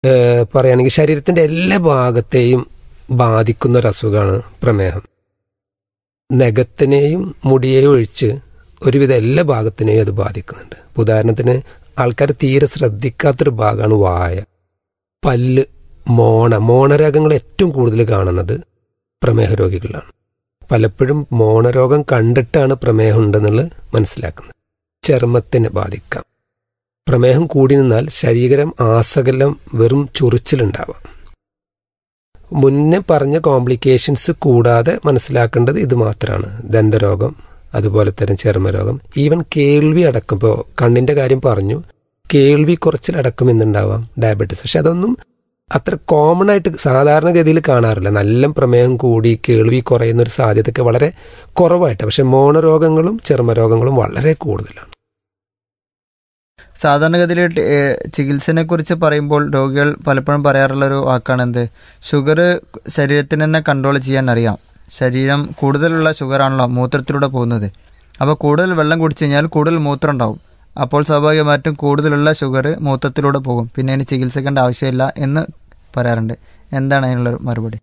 ഏഹ് പറയുകയാണെങ്കിൽ ശരീരത്തിന്റെ എല്ലാ ഭാഗത്തെയും ബാധിക്കുന്ന ഒരു അസുഖമാണ് പ്രമേഹം നഖത്തിനെയും മുടിയെയും ഒഴിച്ച് ഒരുവിധ എല്ലാ ഭാഗത്തിനെയും അത് ബാധിക്കുന്നുണ്ട് ഇപ്പൊ ഉദാഹരണത്തിന് ആൾക്കാർ തീരെ ശ്രദ്ധിക്കാത്തൊരു ഭാഗമാണ് വായ പല്ല് മോണ മോണരോഗങ്ങൾ ഏറ്റവും കൂടുതൽ കാണുന്നത് പ്രമേഹ രോഗികളിലാണ് പലപ്പോഴും മോണരോഗം കണ്ടിട്ടാണ് പ്രമേഹം ഉണ്ടെന്നുള്ളത് മനസ്സിലാക്കുന്നത് ചർമ്മത്തിനെ ബാധിക്കാം പ്രമേഹം കൂടി നിന്നാൽ ശരീരം ആസകലം വെറും ചൊറിച്ചിലുണ്ടാവാം മുന്നേ പറഞ്ഞ കോംപ്ലിക്കേഷൻസ് കൂടാതെ മനസ്സിലാക്കേണ്ടത് ഇത് മാത്രമാണ് ദന്തരോഗം അതുപോലെ തന്നെ ചർമ്മരോഗം ഈവൻ കേൾവി അടക്കം ഇപ്പോൾ കണ്ണിന്റെ കാര്യം പറഞ്ഞു കേൾവി കുറച്ചിലടക്കം എന്നുണ്ടാവാം ഡയബറ്റീസ് പക്ഷെ അതൊന്നും അത്ര കോമൺ ആയിട്ട് സാധാരണഗതിയിൽ കാണാറില്ല നല്ല പ്രമേഹം കൂടി കേൾവി കുറയുന്ന ഒരു സാധ്യതയൊക്കെ വളരെ കുറവായിട്ട് പക്ഷെ മോണരോഗങ്ങളും ചർമ്മരോഗങ്ങളും വളരെ കൂടുതലാണ് സാധാരണഗതിയിൽ ചികിത്സനെ കുറിച്ച് പറയുമ്പോൾ രോഗികൾ പലപ്പോഴും പറയാറുള്ള ഒരു വാക്കാണ് എന്ത് ഷുഗർ ശരീരത്തിന് തന്നെ കൺട്രോൾ ചെയ്യാൻ അറിയാം ശരീരം കൂടുതലുള്ള ഷുഗറാണല്ലോ മൂത്രത്തിലൂടെ പോകുന്നത് അപ്പോൾ കൂടുതൽ വെള്ളം കുടിച്ചു കഴിഞ്ഞാൽ കൂടുതൽ മൂത്രം ഉണ്ടാവും അപ്പോൾ സ്വാഭാവികമായിട്ടും കൂടുതലുള്ള ഷുഗർ മൂത്രത്തിലൂടെ പോകും പിന്നെ അതിന് ചികിത്സിക്കേണ്ട ആവശ്യമില്ല എന്ന് പറയാറുണ്ട് എന്താണ് അതിനുള്ള മറുപടി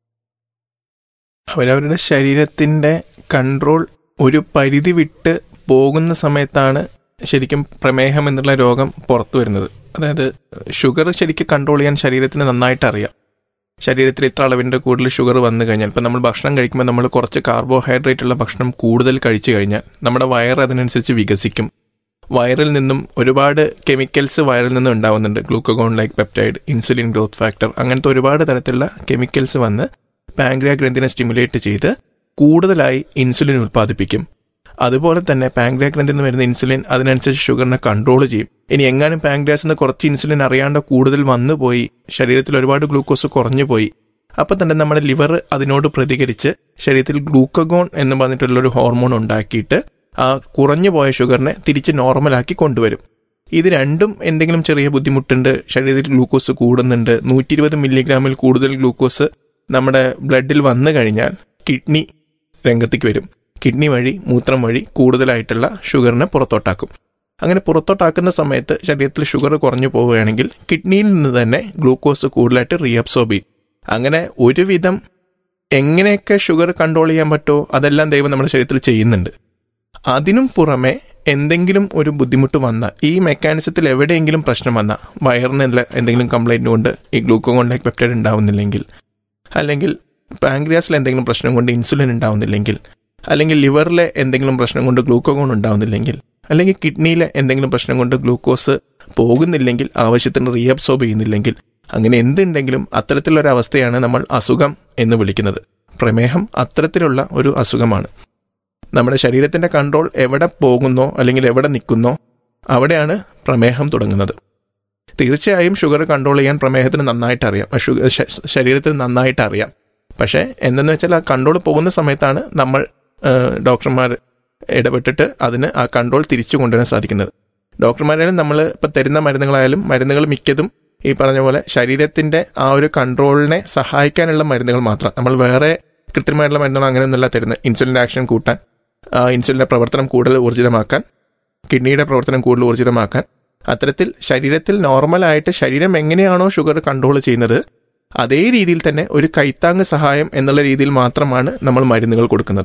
അവരവരുടെ ശരീരത്തിന്റെ കൺട്രോൾ ഒരു പരിധി വിട്ട് പോകുന്ന സമയത്താണ് ശരിക്കും പ്രമേഹം എന്നുള്ള രോഗം പുറത്തു വരുന്നത് അതായത് ഷുഗർ ശരിക്കും കൺട്രോൾ ചെയ്യാൻ ശരീരത്തിന് നന്നായിട്ട് അറിയാം ശരീരത്തിൽ ഇത്ര അളവിൻ്റെ കൂടുതൽ ഷുഗർ വന്നു കഴിഞ്ഞാൽ ഇപ്പം നമ്മൾ ഭക്ഷണം കഴിക്കുമ്പോൾ നമ്മൾ കുറച്ച് കാർബോഹൈഡ്രേറ്റ് ഉള്ള ഭക്ഷണം കൂടുതൽ കഴിച്ചു കഴിഞ്ഞാൽ നമ്മുടെ വയർ അതിനനുസരിച്ച് വികസിക്കും വയറിൽ നിന്നും ഒരുപാട് കെമിക്കൽസ് വയറിൽ നിന്നും ഉണ്ടാവുന്നുണ്ട് glucagon like peptide insulin growth factor അങ്ങനത്തെ ഒരുപാട് തരത്തിലുള്ള കെമിക്കൽസ് വന്ന് പാങ്ക്രിയ ഗ്രന്ഥിനെ സ്റ്റിമുലേറ്റ് ചെയ്ത് കൂടുതലായി ഇൻസുലിൻ ഉൽപ്പാദിപ്പിക്കും അതുപോലെ തന്നെ പാങ്ക്രിയ ഗ്രന്ഥിൽ നിന്ന് വരുന്ന ഇൻസുലിൻ അതിനനുസരിച്ച് ഷുഗറിനെ കൺട്രോൾ ചെയ്യും ഇനി എങ്ങാനും പാങ്ക്രിയാസിൽ നിന്ന് കുറച്ച് ഇൻസുലിൻ അറിയാണ്ട് കൂടുതൽ വന്നു പോയി ശരീരത്തിൽ ഒരുപാട് ഗ്ലൂക്കോസ് കുറഞ്ഞു പോയി അപ്പം തന്നെ നമ്മുടെ ലിവർ അതിനോട് പ്രതികരിച്ച് ശരീരത്തിൽ ഗ്ലൂക്കഗോൺ എന്ന് പറഞ്ഞിട്ടുള്ള ഒരു ഹോർമോൺ ഉണ്ടാക്കിയിട്ട് ആ കുറഞ്ഞു പോയ ഷുഗറിനെ തിരിച്ച് നോർമലാക്കി കൊണ്ടുവരും ഇത് രണ്ടും എന്തെങ്കിലും ചെറിയ ബുദ്ധിമുട്ടുണ്ട് ശരീരത്തിൽ ഗ്ലൂക്കോസ് കൂടുന്നുണ്ട് നൂറ്റി ഇരുപത് മില്ലിഗ്രാമിൽ കൂടുതൽ ഗ്ലൂക്കോസ് നമ്മുടെ ബ്ലഡിൽ വന്നു കഴിഞ്ഞാൽ കിഡ്നി രംഗത്തേക്ക് വരും കിഡ്നി വഴി മൂത്രം വഴി കൂടുതലായിട്ടുള്ള ഷുഗറിനെ പുറത്തോട്ടാക്കും അങ്ങനെ പുറത്തോട്ടാക്കുന്ന സമയത്ത് ശരീരത്തിൽ ഷുഗർ കുറഞ്ഞു പോവുകയാണെങ്കിൽ കിഡ്നിയിൽ നിന്ന് തന്നെ ഗ്ലൂക്കോസ് കൂടുതലായിട്ട് റീഅബ്സോർബ് ചെയ്യും അങ്ങനെ ഒരുവിധം എങ്ങനെയൊക്കെ ഷുഗർ കൺട്രോൾ ചെയ്യാൻ പറ്റുമോ അതെല്ലാം ദൈവം നമ്മുടെ ശരീരത്തിൽ ചെയ്യുന്നുണ്ട് അതിനും പുറമെ എന്തെങ്കിലും ഒരു ബുദ്ധിമുട്ട് വന്നാൽ ഈ മെക്കാനിസത്തിൽ എവിടെയെങ്കിലും പ്രശ്നം വന്നാൽ വയറിനുള്ള എന്തെങ്കിലും കംപ്ലൈൻറ്റ് കൊണ്ട് ഈ ഗ്ലൂക്കോൺ ലൈക്ക് പെപ്റ്റൈഡ് ഉണ്ടാവുന്നില്ലെങ്കിൽ അല്ലെങ്കിൽ പാങ്ക്രിയാസിൽ എന്തെങ്കിലും പ്രശ്നം കൊണ്ട് ഇൻസുലിൻ ഉണ്ടാവുന്നില്ലെങ്കിൽ അല്ലെങ്കിൽ ലിവറിലെ എന്തെങ്കിലും പ്രശ്നം കൊണ്ട് ഗ്ലൂക്കോഗോൺ ഉണ്ടാവുന്നില്ലെങ്കിൽ അല്ലെങ്കിൽ കിഡ്നിയിലെ എന്തെങ്കിലും പ്രശ്നം കൊണ്ട് ഗ്ലൂക്കോസ് പോകുന്നില്ലെങ്കിൽ ആവശ്യത്തിന് റീഅബ്സോർബ് ചെയ്യുന്നില്ലെങ്കിൽ അങ്ങനെ എന്തുണ്ടെങ്കിലും അത്തരത്തിലുള്ള അവസ്ഥയാണ് നമ്മൾ അസുഖം എന്ന് വിളിക്കുന്നത് പ്രമേഹം അത്തരത്തിലുള്ള ഒരു അസുഖമാണ് നമ്മുടെ ശരീരത്തിന്റെ കൺട്രോൾ എവിടെ പോകുന്നോ അല്ലെങ്കിൽ എവിടെ നിൽക്കുന്നോ അവിടെയാണ് പ്രമേഹം തുടങ്ങുന്നത് തീർച്ചയായും ഷുഗർ കൺട്രോൾ ചെയ്യാൻ പ്രമേഹത്തിന് നന്നായിട്ട് അറിയാം ഷുഗർ ശരീരത്തിന് നന്നായിട്ട് അറിയാം പക്ഷേ എന്തെന്ന് വെച്ചാൽ ആ കൺട്രോൾ പോകുന്ന സമയത്താണ് നമ്മൾ ഡോക്ടർമാർ ഇടപെട്ടിട്ട് അതിന് ആ കൺട്രോൾ തിരിച്ചു കൊണ്ടുവരാൻ സാധിക്കുന്നത് ഡോക്ടർമാരായാലും നമ്മൾ ഇപ്പം തരുന്ന മരുന്നുകളായാലും മരുന്നുകൾ മിക്കതും ഈ പറഞ്ഞ പോലെ ശരീരത്തിന്റെ ആ ഒരു കൺട്രോളിനെ സഹായിക്കാനുള്ള മരുന്നുകൾ മാത്രം നമ്മൾ വേറെ കൃത്യമായിട്ടുള്ള മരുന്നുകൾ അങ്ങനെയൊന്നുമല്ല തരുന്നത് ഇൻസുലിൻ ആക്ഷൻ കൂട്ടാൻ ഇൻസുലിൻ്റെ പ്രവർത്തനം കൂടുതൽ ഊർജിതമാക്കാൻ കിഡ്നിയുടെ പ്രവർത്തനം കൂടുതൽ ഊർജിതമാക്കാൻ അത്തരത്തിൽ ശരീരത്തിൽ നോർമലായിട്ട് ശരീരം എങ്ങനെയാണോ ഷുഗർ കൺട്രോൾ ചെയ്യുന്നത് അതേ രീതിയിൽ തന്നെ ഒരു കൈത്താങ് സഹായം എന്നുള്ള രീതിയിൽ മാത്രമാണ് നമ്മൾ മരുന്നുകൾ കൊടുക്കുന്നത്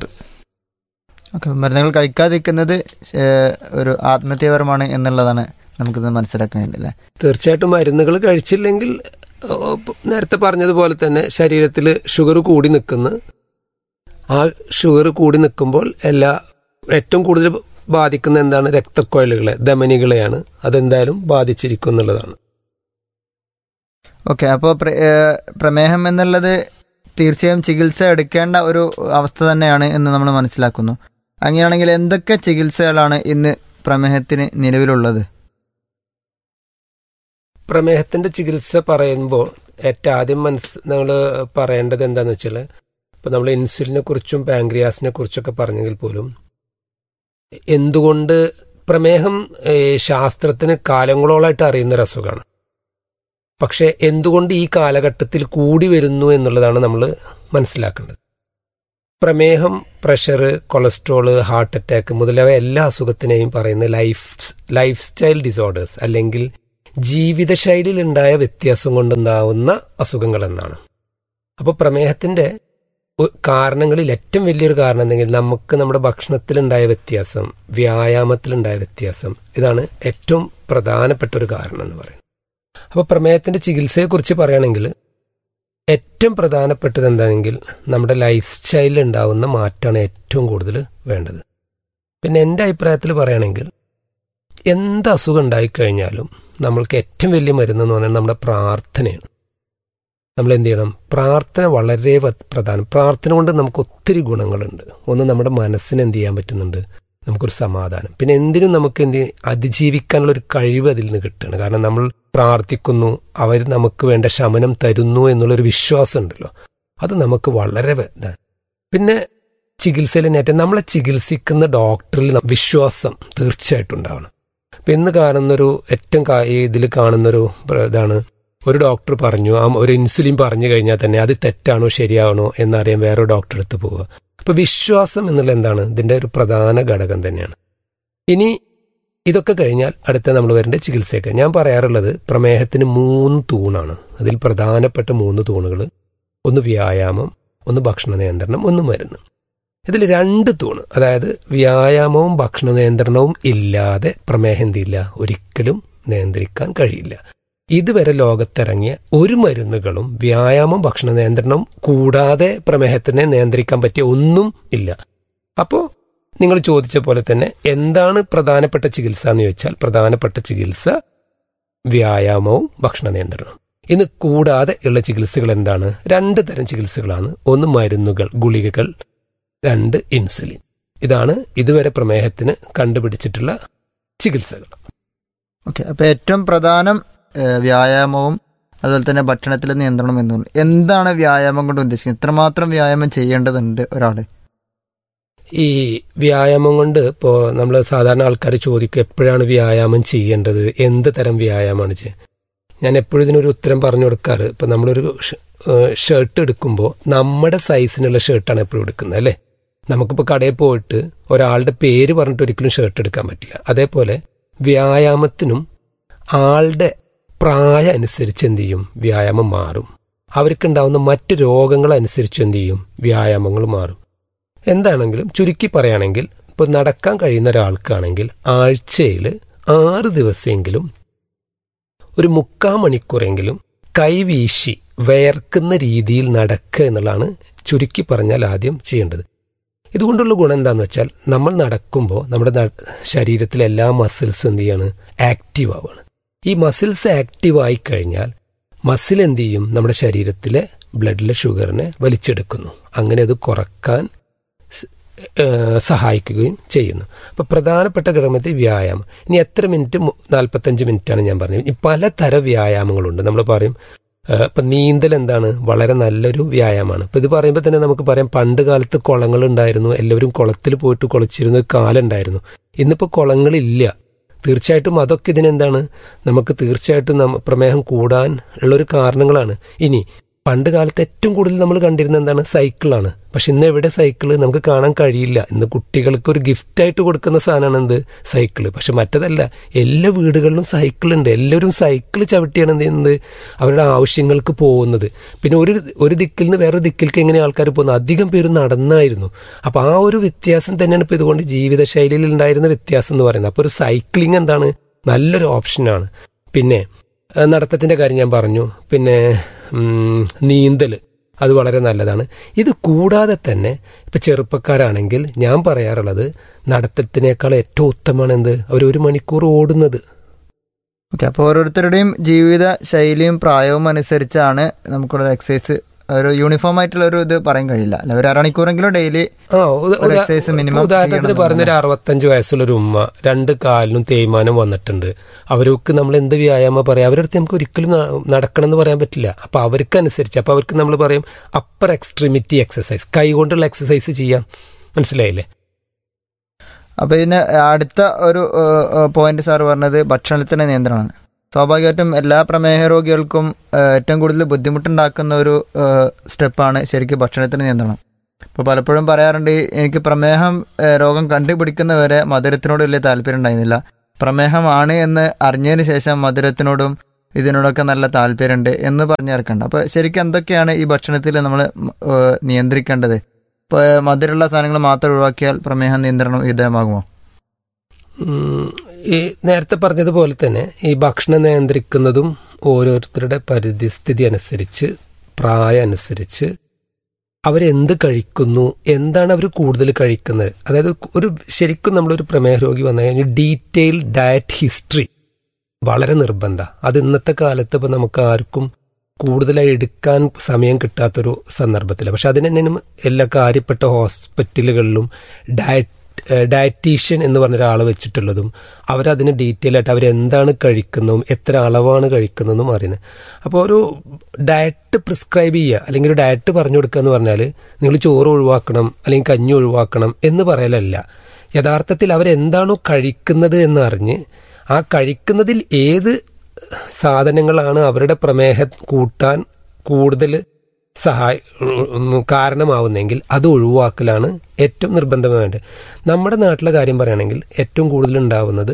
ഓക്കെ മരുന്നുകൾ കഴിക്കാതിരിക്കുന്നത് ഒരു ആത്മഹത്യപരമാണ് എന്നുള്ളതാണ് നമുക്കിത് മനസ്സിലാക്കാൻ കഴിയുന്നില്ല തീർച്ചയായിട്ടും മരുന്നുകൾ കഴിച്ചില്ലെങ്കിൽ നേരത്തെ പറഞ്ഞതുപോലെ തന്നെ ശരീരത്തിൽ ഷുഗർ കൂടി നിൽക്കുന്ന ആ ഷുഗർ കൂടി നിൽക്കുമ്പോൾ എല്ലാ ഏറ്റവും കൂടുതൽ ബാധിക്കുന്ന എന്താണ് രക്തക്കൊഴലുകളെ ധമനികളെയാണ് അതെന്തായാലും ബാധിച്ചിരിക്കും എന്നുള്ളതാണ് ഓക്കെ അപ്പോൾ പ്രമേഹം എന്നുള്ളത് തീർച്ചയായും ചികിത്സ എടുക്കേണ്ട ഒരു അവസ്ഥ തന്നെയാണ് എന്ന് നമ്മൾ മനസ്സിലാക്കുന്നു അങ്ങനെയാണെങ്കിൽ എന്തൊക്കെ ചികിത്സകളാണ് ഇന്ന് പ്രമേഹത്തിന് നിലവിലുള്ളത് പ്രമേഹത്തിന്റെ ചികിത്സ പറയുമ്പോൾ ഏറ്റവും ആദ്യം മനസ്സ് നമ്മൾ പറയേണ്ടത് എന്താണെന്ന് വെച്ചാൽ ഇപ്പം നമ്മൾ ഇൻസുലിനെ കുറിച്ചും പാങ്ക്രിയാസിനെ കുറിച്ചൊക്കെ പറഞ്ഞെങ്കിൽ പോലും എന്തുകൊണ്ട് പ്രമേഹം ശാസ്ത്രത്തിന് കാലങ്ങളോളായിട്ട് അറിയുന്ന ഒരു അസുഖമാണ് പക്ഷെ എന്തുകൊണ്ട് ഈ കാലഘട്ടത്തിൽ കൂടി വരുന്നു എന്നുള്ളതാണ് നമ്മൾ മനസ്സിലാക്കേണ്ടത് പ്രമേഹം പ്രഷർ കൊളസ്ട്രോള് ഹാർട്ട് അറ്റാക്ക് മുതലായ എല്ലാ അസുഖത്തിനെയും പറയുന്ന ലൈഫ് ലൈഫ് സ്റ്റൈൽ ഡിസോർഡേഴ്സ് അല്ലെങ്കിൽ ജീവിതശൈലിയിൽ ഉണ്ടായ വ്യത്യാസം കൊണ്ടുണ്ടാവുന്ന അസുഖങ്ങൾ എന്നാണ് അപ്പോൾ പ്രമേഹത്തിന്റെ ഒ- കാരണങ്ങളിൽ ഏറ്റവും വലിയൊരു കാരണം എന്തെങ്കിൽ നമുക്ക് നമ്മുടെ ഭക്ഷണത്തിലുണ്ടായ വ്യത്യാസം വ്യായാമത്തിലുണ്ടായ വ്യത്യാസം ഇതാണ് ഏറ്റവും പ്രധാനപ്പെട്ട ഒരു കാരണം എന്ന് പറയുന്നത് അപ്പോൾ പ്രമേഹത്തിന്റെ ചികിത്സയെക്കുറിച്ച് പറയുകയാണെങ്കിൽ ഏറ്റവും പ്രധാനപ്പെട്ടത് എന്താണെങ്കിൽ നമ്മുടെ ലൈഫ് സ്റ്റൈലിൽ ഉണ്ടാവുന്ന മാറ്റമാണ് ഏറ്റവും കൂടുതൽ വേണ്ടത് പിന്നെ എൻ്റെ അഭിപ്രായത്തിൽ പറയുകയാണെങ്കിൽ എന്ത് അസുഖം ഉണ്ടായിക്കഴിഞ്ഞാലും നമ്മൾക്ക് ഏറ്റവും വലിയ മരുന്ന് എന്ന് പറഞ്ഞാൽ നമ്മുടെ പ്രാർത്ഥനയാണ് നമ്മൾ എന്ത് ചെയ്യണം പ്രാർത്ഥന വളരെ പ- പ്രധാനം പ്രാർത്ഥന കൊണ്ട് നമുക്ക് ഒത്തിരി ഗുണങ്ങളുണ്ട് ഒന്ന് നമ്മുടെ മനസ്സിന് എന്ത് ചെയ്യാൻ പറ്റുന്നുണ്ട് നമുക്കൊരു സമാധാനം പിന്നെ എന്തിനും നമുക്ക് എന്ത് ചെയ്യ- അതിജീവിക്കാനുള്ള ഒരു കഴിവ് അതിൽ നിന്ന് കിട്ടുകയാണ് കാരണം നമ്മൾ പ്രാർത്ഥിക്കുന്നു അവർ നമുക്ക് വേണ്ട ശമനം തരുന്നു എന്നുള്ളൊരു വിശ്വാസം ഉണ്ടല്ലോ അത് നമുക്ക് വളരെ വ- ഇതാണ്. പിന്നെ ചികിത്സയിൽ നേറ്റം നമ്മളെ ചികിത്സിക്കുന്ന ഡോക്ടറിൽ ന- വിശ്വാസം തീർച്ചയായിട്ടും ഉണ്ടാവണം ഇപ്പം ഇന്ന് കാണുന്നൊരു ഏറ്റവും ഇതിൽ കാണുന്നൊരു പ്ര- ഇതാണ് ഒരു ഡോക്ടർ പറഞ്ഞു ആ ഒരു ഇൻസുലിൻ പറഞ്ഞു കഴിഞ്ഞാൽ തന്നെ അത് തെറ്റാണോ ശരിയാണോ എന്നറിയാൻ വേറെ ഡോക്ടർ അടുത്ത് പോവുക അപ്പൊ വിശ്വാസം എന്നുള്ള എന്താണ് ഇതിന്റെ ഒരു പ്രധാന ഘടകം തന്നെയാണ് ഇനി ഇതൊക്കെ കഴിഞ്ഞാൽ അടുത്ത നമ്മൾ വരേണ്ട ചികിത്സയൊക്കെ ഞാൻ പറയാറുള്ളത് പ്രമേഹത്തിന് മൂന്ന് തൂണാണ് അതിൽ പ്രധാനപ്പെട്ട മൂന്ന് തൂണുകൾ ഒന്ന് വ്യായാമം ഒന്ന് ഭക്ഷണ നിയന്ത്രണം ഒന്ന് മരുന്ന് ഇതിൽ രണ്ട് തൂണ് അതായത് വ്യായാമവും ഭക്ഷണ നിയന്ത്രണവും ഇല്ലാതെ പ്രമേഹം എന്തില്ല ഒരിക്കലും നിയന്ത്രിക്കാൻ കഴിയില്ല ഇതുവരെ ലോകത്തിറങ്ങിയ ഒരു മരുന്നുകളും വ്യായാമം ഭക്ഷണ നിയന്ത്രണം കൂടാതെ പ്രമേഹത്തിനെ നിയന്ത്രിക്കാൻ പറ്റിയ ഒന്നും ഇല്ല അപ്പോൾ നിങ്ങൾ ചോദിച്ച പോലെ തന്നെ എന്താണ് പ്രധാനപ്പെട്ട ചികിത്സ എന്ന് ചോദിച്ചാൽ പ്രധാനപ്പെട്ട ചികിത്സ വ്യായാമവും ഭക്ഷണ നിയന്ത്രണവും ഇന്ന് കൂടാതെ ഉള്ള ചികിത്സകൾ എന്താണ് രണ്ട് തരം ചികിത്സകളാണ് ഒന്ന് മരുന്നുകൾ ഗുളികകൾ രണ്ട് ഇൻസുലിൻ ഇതാണ് ഇതുവരെ പ്രമേഹത്തിന് കണ്ടുപിടിച്ചിട്ടുള്ള ചികിത്സകൾ ഓക്കെ അപ്പോൾ ഏറ്റവും പ്രധാനം ഏഹ്, വ്യായാമവും അതുപോലെ തന്നെ ഭക്ഷണത്തിലെ നിയന്ത്രണം എന്നുള്ളത് എന്താണ് വ്യായാമം കൊണ്ട് ഉദ്ദേശിക്കുന്നത് എത്രമാത്രം വ്യായാമം ചെയ്യേണ്ടതുണ്ട് ഒരാൾ ഈ വ്യായാമം കൊണ്ട് ഇപ്പോൾ നമ്മൾ സാധാരണ ആൾക്കാർ ചോദിക്കും എപ്പോഴാണ് വ്യായാമം ചെയ്യേണ്ടത് എന്ത് തരം വ്യായാമമാണ് ചെയ്യുക ഞാൻ എപ്പോഴും ഇതിനൊരു ഉത്തരം പറഞ്ഞു കൊടുക്കാറ് ഇപ്പം നമ്മളൊരു ഷർട്ട് എടുക്കുമ്പോൾ നമ്മുടെ സൈസിനുള്ള ഷർട്ടാണ് എപ്പോഴും എടുക്കുന്നത് അല്ലേ നമുക്കിപ്പോൾ കടയിൽ പോയിട്ട് ഒരാളുടെ പേര് പറഞ്ഞിട്ട് ഒരിക്കലും ഷർട്ട് എടുക്കാൻ പറ്റില്ല അതേപോലെ വ്യായാമത്തിനും ആളുടെ പ്രായം അനുസരിച്ച് എന്ത് ചെയ്യും വ്യായാമം മാറും അവർക്കുണ്ടാവുന്ന മറ്റ് രോഗങ്ങൾ അനുസരിച്ച് എന്ത് ചെയ്യും വ്യായാമങ്ങൾ മാറും എന്താണെങ്കിലും ചുരുക്കി പറയുകയാണെങ്കിൽ ഇപ്പോൾ നടക്കാൻ കഴിയുന്ന ഒരാൾക്കാണെങ്കിൽ ആഴ്ചയിൽ ആറ് ദിവസമെങ്കിലും ഒരു മുക്കാൽ മണിക്കൂറെങ്കിലും കൈവീശി വയർക്കുന്ന രീതിയിൽ നടക്കുക എന്നുള്ളതാണ് ചുരുക്കി പറഞ്ഞാൽ ആദ്യം ചെയ്യേണ്ടത് ഇതുകൊണ്ടുള്ള ഗുണം എന്താണെന്ന് വെച്ചാൽ നമ്മൾ നടക്കുമ്പോൾ നമ്മുടെ ന- ശരീരത്തിലെ എല്ലാ മസിൽസും എന്ത് ചെയ്യാണ് ആക്റ്റീവ് ആവുകയാണ് ഈ മസിൽസ് ആക്റ്റീവ് ആയി കഴിഞ്ഞാൽ മസിൽ എന്ത് ചെയ്യും നമ്മുടെ ശരീരത്തിലെ ബ്ലഡിലെ ഷുഗറിനെ വലിച്ചെടുക്കുന്നു അങ്ങനെ അത് കുറക്കാൻ സ്- ഏഹ് സഹായിക്കുകയും ചെയ്യുന്നു അപ്പോൾ പ്രധാനപ്പെട്ട ഘടകത്തിൽ വ്യായാമം ഇനി എത്ര മിനിറ്റ് മു- നാൽപ്പത്തഞ്ച് മിനിറ്റാണ് ഞാൻ പറഞ്ഞത് ഇനി പലതരം വ്യായാമങ്ങളുണ്ട് നമ്മൾ പറയും ഏഹ് ഇപ്പം നീന്തൽ എന്താണ് വളരെ നല്ലൊരു വ്യായാമമാണ് ഇപ്പം ഇത് പറയുമ്പോൾ തന്നെ നമുക്ക് പറയാം പണ്ട് കാലത്ത് കുളങ്ങളുണ്ടായിരുന്നു എല്ലാവരും കുളത്തിൽ പോയിട്ട് കുളിച്ചിരുന്ന ഒരു കാലുണ്ടായിരുന്നു ഇന്നിപ്പോൾ കുളങ്ങളില്ല തീർച്ചയായിട്ടും അതൊക്കെ ഇതിനെന്താണ് നമുക്ക് തീർച്ചയായിട്ടും നമ്മ പ്രമേഹം കൂടാൻ ഉള്ളൊരു കാരണങ്ങളാണ് ഇനി പണ്ട് കാലത്ത് ഏറ്റവും കൂടുതൽ നമ്മൾ കണ്ടിരുന്നത് എന്താണ് സൈക്കിളാണ് പക്ഷെ ഇന്ന് എവിടെ സൈക്കിള് നമുക്ക് കാണാൻ കഴിയില്ല ഇന്ന് കുട്ടികൾക്ക് ഒരു ഗിഫ്റ്റായിട്ട് കൊടുക്കുന്ന സാധനമാണ് എന്ത് സൈക്കിള് പക്ഷെ മറ്റതല്ല എല്ലാ വീടുകളിലും സൈക്കിളുണ്ട് എല്ലാവരും സൈക്കിൾ ചവിട്ടിയാണ് എന്ത് ചെയ്യുന്നത് അവരുടെ ആവശ്യങ്ങൾക്ക് പോകുന്നത് പിന്നെ ഒരു ഒരു ദിക്കിൽ നിന്ന് വേറെ ദിക്കിലേക്ക് എങ്ങനെ ആൾക്കാർ പോകുന്നത് അധികം പേര് നടന്നായിരുന്നു അപ്പോൾ ആ ഒരു വ്യത്യാസം തന്നെയാണ് ഇപ്പോൾ ഇതുകൊണ്ട് ജീവിതശൈലിയിൽ ഉണ്ടായിരുന്ന വ്യത്യാസം എന്ന് പറയുന്നത് അപ്പോൾ ഒരു സൈക്ലിംഗ് എന്താണ് നല്ലൊരു ഓപ്ഷനാണ് പിന്നെ ആ, നടത്തത്തിന്റെ കാര്യം ഞാൻ പറഞ്ഞു പിന്നെ ഉം, നീന്തൽ അത് വളരെ നല്ലതാണ് ഇത് കൂടാതെ തന്നെ ഇപ്പൊ ചെറുപ്പക്കാരാണെങ്കിൽ ഞാൻ പറയാറുള്ളത് നടത്തത്തിനേക്കാൾ ഏറ്റവും ഉത്തമമാണ് എന്ത് അവർ ഒരു മണിക്കൂർ ഓടുന്നത് ഓക്കെ അപ്പോൾ ഓരോരുത്തരുടെയും ജീവിത ശൈലിയും പ്രായവും അനുസരിച്ചാണ് നമുക്കുള്ള എക്സസൈസ് ഒരു യൂണിഫോം ആയിട്ടുള്ള ഒരു ഇത് പറയാൻ കഴിയില്ല അല്ല ഒരു അരമണിക്കൂറെങ്കിലും ഡെയിലി ആ ഉദാ- ഒരു ഉദാ- exercise minimum ഉദാഹരണത്തിന് ചെയ്യണം പറഞ്ഞൊരു അറുപത്തഞ്ച് വയസ്സുള്ള ഒരു ഉമ്മ രണ്ട് കാലിനും തേയ്മാനം വന്നിട്ടുണ്ട് അവർക്ക് നമ്മൾ എന്ത് വ്യായാമം പറയാം അവരുടെ അടുത്ത് നമുക്ക് ഒരിക്കലും ന- നടക്കണം എന്ന് പറയാൻ പറ്റില്ല അപ്പൊ അവർക്കനുസരിച്ച് അപ്പൊ അവർക്ക് നമ്മൾ പറയും അപ്പർ എക്സ്ട്രീമിറ്റി എക്സസൈസ് കൈ കൊണ്ടുള്ള എക്സസൈസ് ചെയ്യാം മനസ്സിലായില്ലേ അപ്പോൾ ഇതിന് അടുത്ത ഒരു പോയിന്റ് സാർ പറഞ്ഞത് ഭക്ഷണത്തിന്റെ നിയന്ത്രണമാണ് സ്വാഭാവികമായിട്ടും എല്ലാ പ്രമേഹ രോഗികൾക്കും ഏഹ്, ഏറ്റവും കൂടുതൽ ബുദ്ധിമുട്ടുണ്ടാക്കുന്ന ഒരു ഏഹ്, സ്റ്റെപ്പാണ് ശരിക്കും ഭക്ഷണത്തിന്റെ നിയന്ത്രണം ഇപ്പോൾ പലപ്പോഴും പറയാറുണ്ട് എനിക്ക് പ്രമേഹം ഏഹ്, രോഗം കണ്ടുപിടിക്കുന്നവരെ മധുരത്തിനോട് വലിയ താല്പര്യം ഉണ്ടായിരുന്നില്ല പ്രമേഹമാണ് എന്ന് അറിഞ്ഞതിന് ശേഷം മധുരത്തിനോടും ഇതിനോടൊക്കെ നല്ല താല്പര്യമുണ്ട് എന്ന് പറഞ്ഞു ചേർക്കണ്ട അപ്പോൾ ശരിക്കും എന്തൊക്കെയാണ് ഈ ഭക്ഷണത്തിൽ നമ്മൾ നിയന്ത്രിക്കേണ്ടത് ഇപ്പോൾ മധുരമുള്ള സാധനങ്ങൾ മാത്രം ഒഴിവാക്കിയാൽ പ്രമേഹ നിയന്ത്രണം വിധേയമാകുമോ ഉം, ഈ നേരത്തെ പറഞ്ഞതുപോലെ തന്നെ ഈ ഭക്ഷണം നിയന്ത്രിക്കുന്നതും ഓരോരുത്തരുടെ പരിസ്ഥിതി അനുസരിച്ച് പ്രായം അനുസരിച്ച് അവരെന്ത് കഴിക്കുന്നു എന്താണ് അവർ കൂടുതൽ കഴിക്കുന്നത് അതായത് ഒരു ശരിക്കും നമ്മളൊരു പ്രമേഹ രോഗി വന്നു കഴിഞ്ഞാൽ ഡീറ്റെയിൽ ഡയറ്റ് ഹിസ്റ്ററി വളരെ നിർബന്ധ അത് ഇന്നത്തെ കാലത്ത് ഇപ്പം നമുക്ക് ആർക്കും കൂടുതലായി എടുക്കാൻ സമയം കിട്ടാത്തൊരു സന്ദർഭത്തിലാണ് പക്ഷെ അതിന് തന്നെ എല്ലാ കാര്യപ്പെട്ട ഹോസ്പിറ്റലുകളിലും ഡയറ്റ് ഡയറ്റീഷ്യൻ എന്ന് പറഞ്ഞ ഒരാളെ വെച്ചിട്ടുള്ളതും അവരതിന് ഡീറ്റെയിൽ ആയിട്ട് അവരെന്താണ് കഴിക്കുന്നതും എത്ര അളവാണ് കഴിക്കുന്നതെന്നും അറിയുന്നത് അപ്പോൾ ഒരു ഡയറ്റ് പ്രിസ്ക്രൈബ് ചെയ്യുക അല്ലെങ്കിൽ ഒരു ഡയറ്റ് പറഞ്ഞു കൊടുക്കുക എന്ന് പറഞ്ഞാൽ നിങ്ങൾ ചോറ് ഒഴിവാക്കണം അല്ലെങ്കിൽ കഞ്ഞി ഒഴിവാക്കണം എന്ന് പറയലല്ല യഥാർത്ഥത്തിൽ അവരെന്താണോ കഴിക്കുന്നത് എന്ന് അറിഞ്ഞ് ആ കഴിക്കുന്നതിൽ ഏത് സാധനങ്ങളാണ് അവരുടെ പ്രമേഹം കൂട്ടാൻ കൂടുതൽ സഹായ ഉം, കാരണമാവുന്നെങ്കിൽ അത് ഒഴിവാക്കലാണ് ഏറ്റവും നിർബന്ധമായിട്ട് നമ്മുടെ നാട്ടിലെ കാര്യം പറയുകയാണെങ്കിൽ ഏറ്റവും കൂടുതൽ ഉണ്ടാവുന്നത്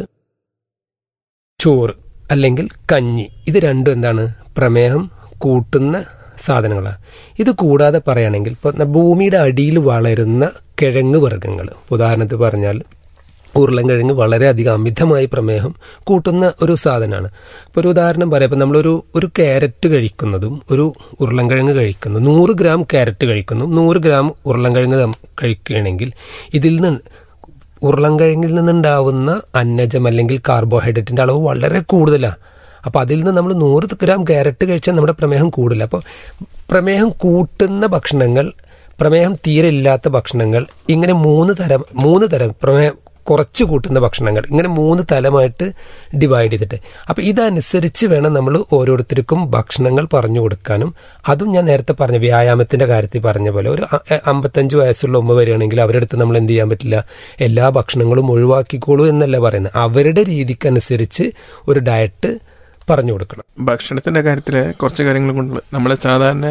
ചോറ് അല്ലെങ്കിൽ കഞ്ഞി ഇത് രണ്ടും എന്താണ് പ്രമേഹം കൂട്ടുന്ന സാധനങ്ങളാണ് ഇത് കൂടാതെ പറയുകയാണെങ്കിൽ ഇപ്പോൾ ഭൂമിയുടെ അടിയിൽ വളരുന്ന കിഴങ്ങ് വർഗ്ഗങ്ങൾ ഉദാഹരണത്തിന് പറഞ്ഞാൽ ഉരുളൻകിഴങ്ങ് വളരെയധികം അമിതമായി പ്രമേഹം കൂട്ടുന്ന ഒരു സാധനമാണ് ഇപ്പോൾ ഒരു ഉദാഹരണം പറയാം ഇപ്പം നമ്മളൊരു ഒരു ക്യാരറ്റ് കഴിക്കുന്നതും ഒരു ഉരുളൻകിഴങ്ങ് കഴിക്കുന്നു നൂറ് ഗ്രാം ക്യാരറ്റ് കഴിക്കുന്നു നൂറ് ഗ്രാം ഉരുളൻകിഴങ്ങ് തം- കഴിക്കുകയാണെങ്കിൽ ഇതിൽ നിന്ന് ഉരുളൻകിഴങ്ങിൽ നിന്നുണ്ടാവുന്ന അന്നജം അല്ലെങ്കിൽ കാർബോഹൈഡ്രേറ്റിൻ്റെ അളവ് വളരെ കൂടുതലാണ് അപ്പോൾ അതിൽ നിന്ന് നമ്മൾ നൂറ് ഗ്രാം ക്യാരറ്റ് കഴിച്ചാൽ നമ്മുടെ പ്രമേഹം കൂടില്ല അപ്പോൾ പ്രമേഹം കൂട്ടുന്ന ഭക്ഷണങ്ങൾ പ്രമേഹം തീരെ ഇല്ലാത്ത ഭക്ഷണങ്ങൾ ഇങ്ങനെ മൂന്ന് തരം മൂന്ന് തരം പ്രമേഹം കുറച്ച് കൂട്ടുന്ന ഭക്ഷണങ്ങൾ ഇങ്ങനെ മൂന്ന് തലമായിട്ട് ഡിവൈഡ് ചെയ്തിട്ട് അപ്പോൾ ഇതനുസരിച്ച് വേണം നമ്മൾ ഓരോരുത്തർക്കും ഭക്ഷണങ്ങൾ പറഞ്ഞു കൊടുക്കാനും അതും ഞാൻ നേരത്തെ പറഞ്ഞ വ്യായാമത്തിന്റെ കാര്യത്തിൽ പറഞ്ഞ പോലെ ഒരു അ- എ- അമ്പത്തഞ്ച് വയസ്സുള്ള ഉമ്മ വരികയാണെങ്കിൽ അവരുടെ അടുത്ത് നമ്മൾ എന്ത് ചെയ്യാൻ പറ്റില്ല എല്ലാ ഭക്ഷണങ്ങളും ഒഴിവാക്കിക്കോളൂ എന്നല്ല പറയുന്നത് അവരുടെ രീതിക്കനുസരിച്ച് ഒരു ഡയറ്റ് പറഞ്ഞു കൊടുക്കണം ഭക്ഷണത്തിന്റെ കാര്യത്തിൽ കുറച്ച് കാര്യങ്ങൾ കൊണ്ട് നമ്മൾ സാധാരണ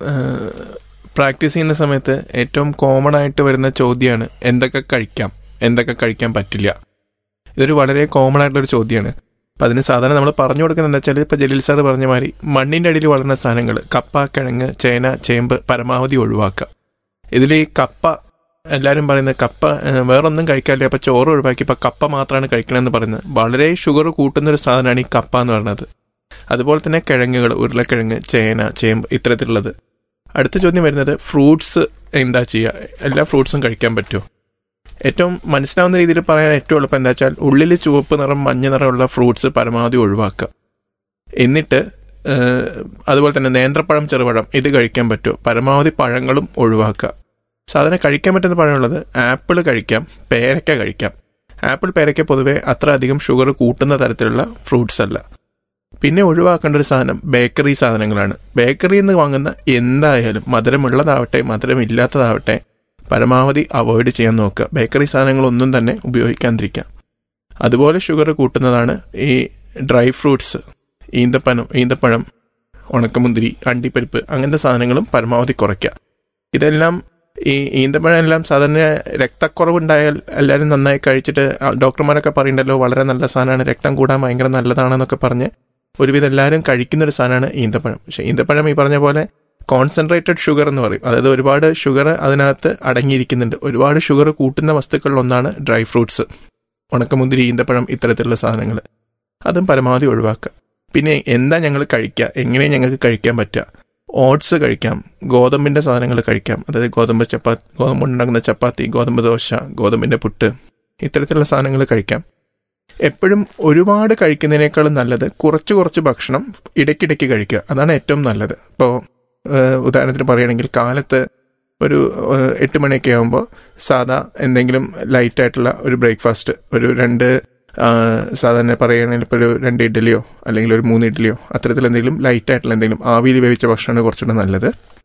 പ്രാക്ടീസ് ചെയ്യുന്ന സമയത്ത് ഏറ്റവും കോമൺ ആയിട്ട് വരുന്ന ചോദ്യമാണ് എന്തൊക്കെ കഴിക്കാം എന്തൊക്കെ കഴിക്കാൻ പറ്റില്ല ഇതൊരു വളരെ കോമൺ ആയിട്ടുള്ള ഒരു ചോദ്യമാണ് അപ്പം അതിന് സാധാരണ നമ്മൾ പറഞ്ഞു കൊടുക്കുന്നത് എന്താ വെച്ചാൽ ഇപ്പോൾ ജലീൽ സാർ പറഞ്ഞ മാതിരി മണ്ണിൻ്റെ അടിയിൽ വളരുന്ന സാധനങ്ങൾ കപ്പ കിഴങ്ങ് ചേന ചേമ്പ് പരമാവധി ഒഴിവാക്കുക ഇതിൽ ഈ കപ്പ എല്ലാവരും പറയുന്നത് കപ്പ ഏഹ്, വേറൊന്നും കഴിക്കാറില്ല അപ്പോൾ ചോറ് ഒഴിവാക്കി ഇപ്പോൾ കപ്പ മാത്രമാണ് കഴിക്കണമെന്ന് പറയുന്നത് വളരെ ഷുഗർ കൂട്ടുന്ന ഒരു സാധനമാണ് ഈ കപ്പ എന്ന് പറയുന്നത് അതുപോലെ തന്നെ കിഴങ്ങുകൾ ഉരുളക്കിഴങ്ങ് ചേന ചേമ്പ് ഇത്തരത്തിലുള്ളത് അടുത്ത ചോദ്യം വരുന്നത് ഫ്രൂട്ട്സ് എന്താ ചെയ്യുക എല്ലാ ഫ്രൂട്ട്സും കഴിക്കാൻ പറ്റുമോ ഏറ്റവും മനസ്സിലാവുന്ന രീതിയിൽ പറയാൻ ഏറ്റവും എളുപ്പം എന്താ വെച്ചാൽ ഉള്ളിൽ ചുവപ്പ് നിറം മഞ്ഞ നിറമുള്ള ഫ്രൂട്ട്സ് പരമാവധി ഒഴിവാക്കുക എന്നിട്ട് ഏഹ്, അതുപോലെ തന്നെ നേന്ത്രപ്പഴം ചെറുപഴം ഇത് കഴിക്കാൻ പറ്റുമോ പരമാവധി പഴങ്ങളും ഒഴിവാക്കുക സാധാരണ കഴിക്കാൻ പറ്റുന്ന പഴമുള്ളത് ആപ്പിൾ കഴിക്കാം പേരയ്ക്ക കഴിക്കാം ആപ്പിൾ പേരയ്ക്ക പൊതുവെ അത്ര അധികം ഷുഗർ കൂട്ടുന്ന തരത്തിലുള്ള ഫ്രൂട്ട്സ് അല്ല പിന്നെ ഒഴിവാക്കേണ്ട ഒരു സാധനം ബേക്കറി സാധനങ്ങളാണ് ബേക്കറിയിൽ നിന്ന് വാങ്ങുന്ന എന്തായാലും മധുരമുള്ളതാവട്ടെ മധുരമില്ലാത്തതാവട്ടെ പരമാവധി അവോയ്ഡ് ചെയ്യാൻ നോക്കുക ബേക്കറി സാധനങ്ങളൊന്നും തന്നെ ഉപയോഗിക്കാതിരിക്കുക അതുപോലെ ഷുഗർ കൂട്ടുന്നതാണ് ഈ ഡ്രൈ ഫ്രൂട്ട്സ് ഈന്തപ്പനം ഈന്തപ്പഴം ഉണക്കമുന്തിരി അണ്ടിപ്പരിപ്പ് അങ്ങനത്തെ സാധനങ്ങളും പരമാവധി കുറയ്ക്കുക ഇതെല്ലാം ഈ ഈന്തപ്പഴം എല്ലാം സാധാരണ രക്തക്കുറവുണ്ടായാൽ എല്ലാവരും നന്നായി കഴിച്ചിട്ട് ആ, ഡോക്ടർമാരൊക്കെ പറയുന്നുണ്ടല്ലോ വളരെ നല്ല സാധനമാണ് രക്തം കൂടാൻ ഭയങ്കര നല്ലതാണെന്നൊക്കെ പറഞ്ഞ് ഒരുവിധം എല്ലാവരും കഴിക്കുന്ന ഒരു സാധനമാണ് ഈന്തപ്പഴം പക്ഷേ ഈന്തപ്പഴം ഈ പറഞ്ഞ പോലെ കോൺസെൻട്രേറ്റഡ് ഷുഗർ എന്ന് പറയും അതായത് ഒരുപാട് ഷുഗർ അതിനകത്ത് അടങ്ങിയിരിക്കുന്നുണ്ട് ഒരുപാട് ഷുഗർ കൂട്ടുന്ന വസ്തുക്കളിൽ ഒന്നാണ് ഡ്രൈ ഫ്രൂട്ട്സ് ഉണക്കമുന്തിരി ഈന്തപ്പഴം ഇത്തരത്തിലുള്ള സാധനങ്ങൾ അതും പരമാവധി ഒഴിവാക്കുക പിന്നെ എന്താ ഞങ്ങൾ കഴിക്കുക എങ്ങനെ ഞങ്ങൾക്ക് കഴിക്കാൻ പറ്റുക ഓട്സ് കഴിക്കാം ഗോതമ്പിന്റെ സാധനങ്ങൾ കഴിക്കാം അതായത് ഗോതമ്പ് ചപ്പാത്തി ഗോതമ്പ് ഉണ്ടാക്കുന്ന ചപ്പാത്തി ഗോതമ്പ് ദോശ ഗോതമ്പിന്റെ പുട്ട് ഇത്തരത്തിലുള്ള സാധനങ്ങൾ കഴിക്കാം എപ്പോഴും ഒരുപാട് കഴിക്കുന്നതിനേക്കാളും നല്ലത് കുറച്ച് കുറച്ച് ഭക്ഷണം ഇടയ്ക്കിടയ്ക്ക് കഴിക്കുക അതാണ് ഏറ്റവും നല്ലത് ഇപ്പോൾ ഉദാഹരണത്തിന് പറയുകയാണെങ്കിൽ കാലത്ത് ഒരു ഏഹ്, എട്ട് മണിയൊക്കെ ആകുമ്പോൾ സാധാ എന്തെങ്കിലും ലൈറ്റായിട്ടുള്ള ഒരു ബ്രേക്ക്ഫാസ്റ്റ് ഒരു രണ്ട് ആ, സാധാരണ പറയുകയാണെങ്കിൽ ഇപ്പോൾ ഒരു രണ്ട് ഇഡ്ഡലിയോ അല്ലെങ്കിൽ ഒരു മൂന്ന് ഇഡ്ഡലിയോ അത്തരത്തിൽ എന്തെങ്കിലും ലൈറ്റായിട്ടുള്ള എന്തെങ്കിലും ആവിയിൽ വേവിച്ച ഭക്ഷണമാണ് കുറച്ചുകൂടെ നല്ലത്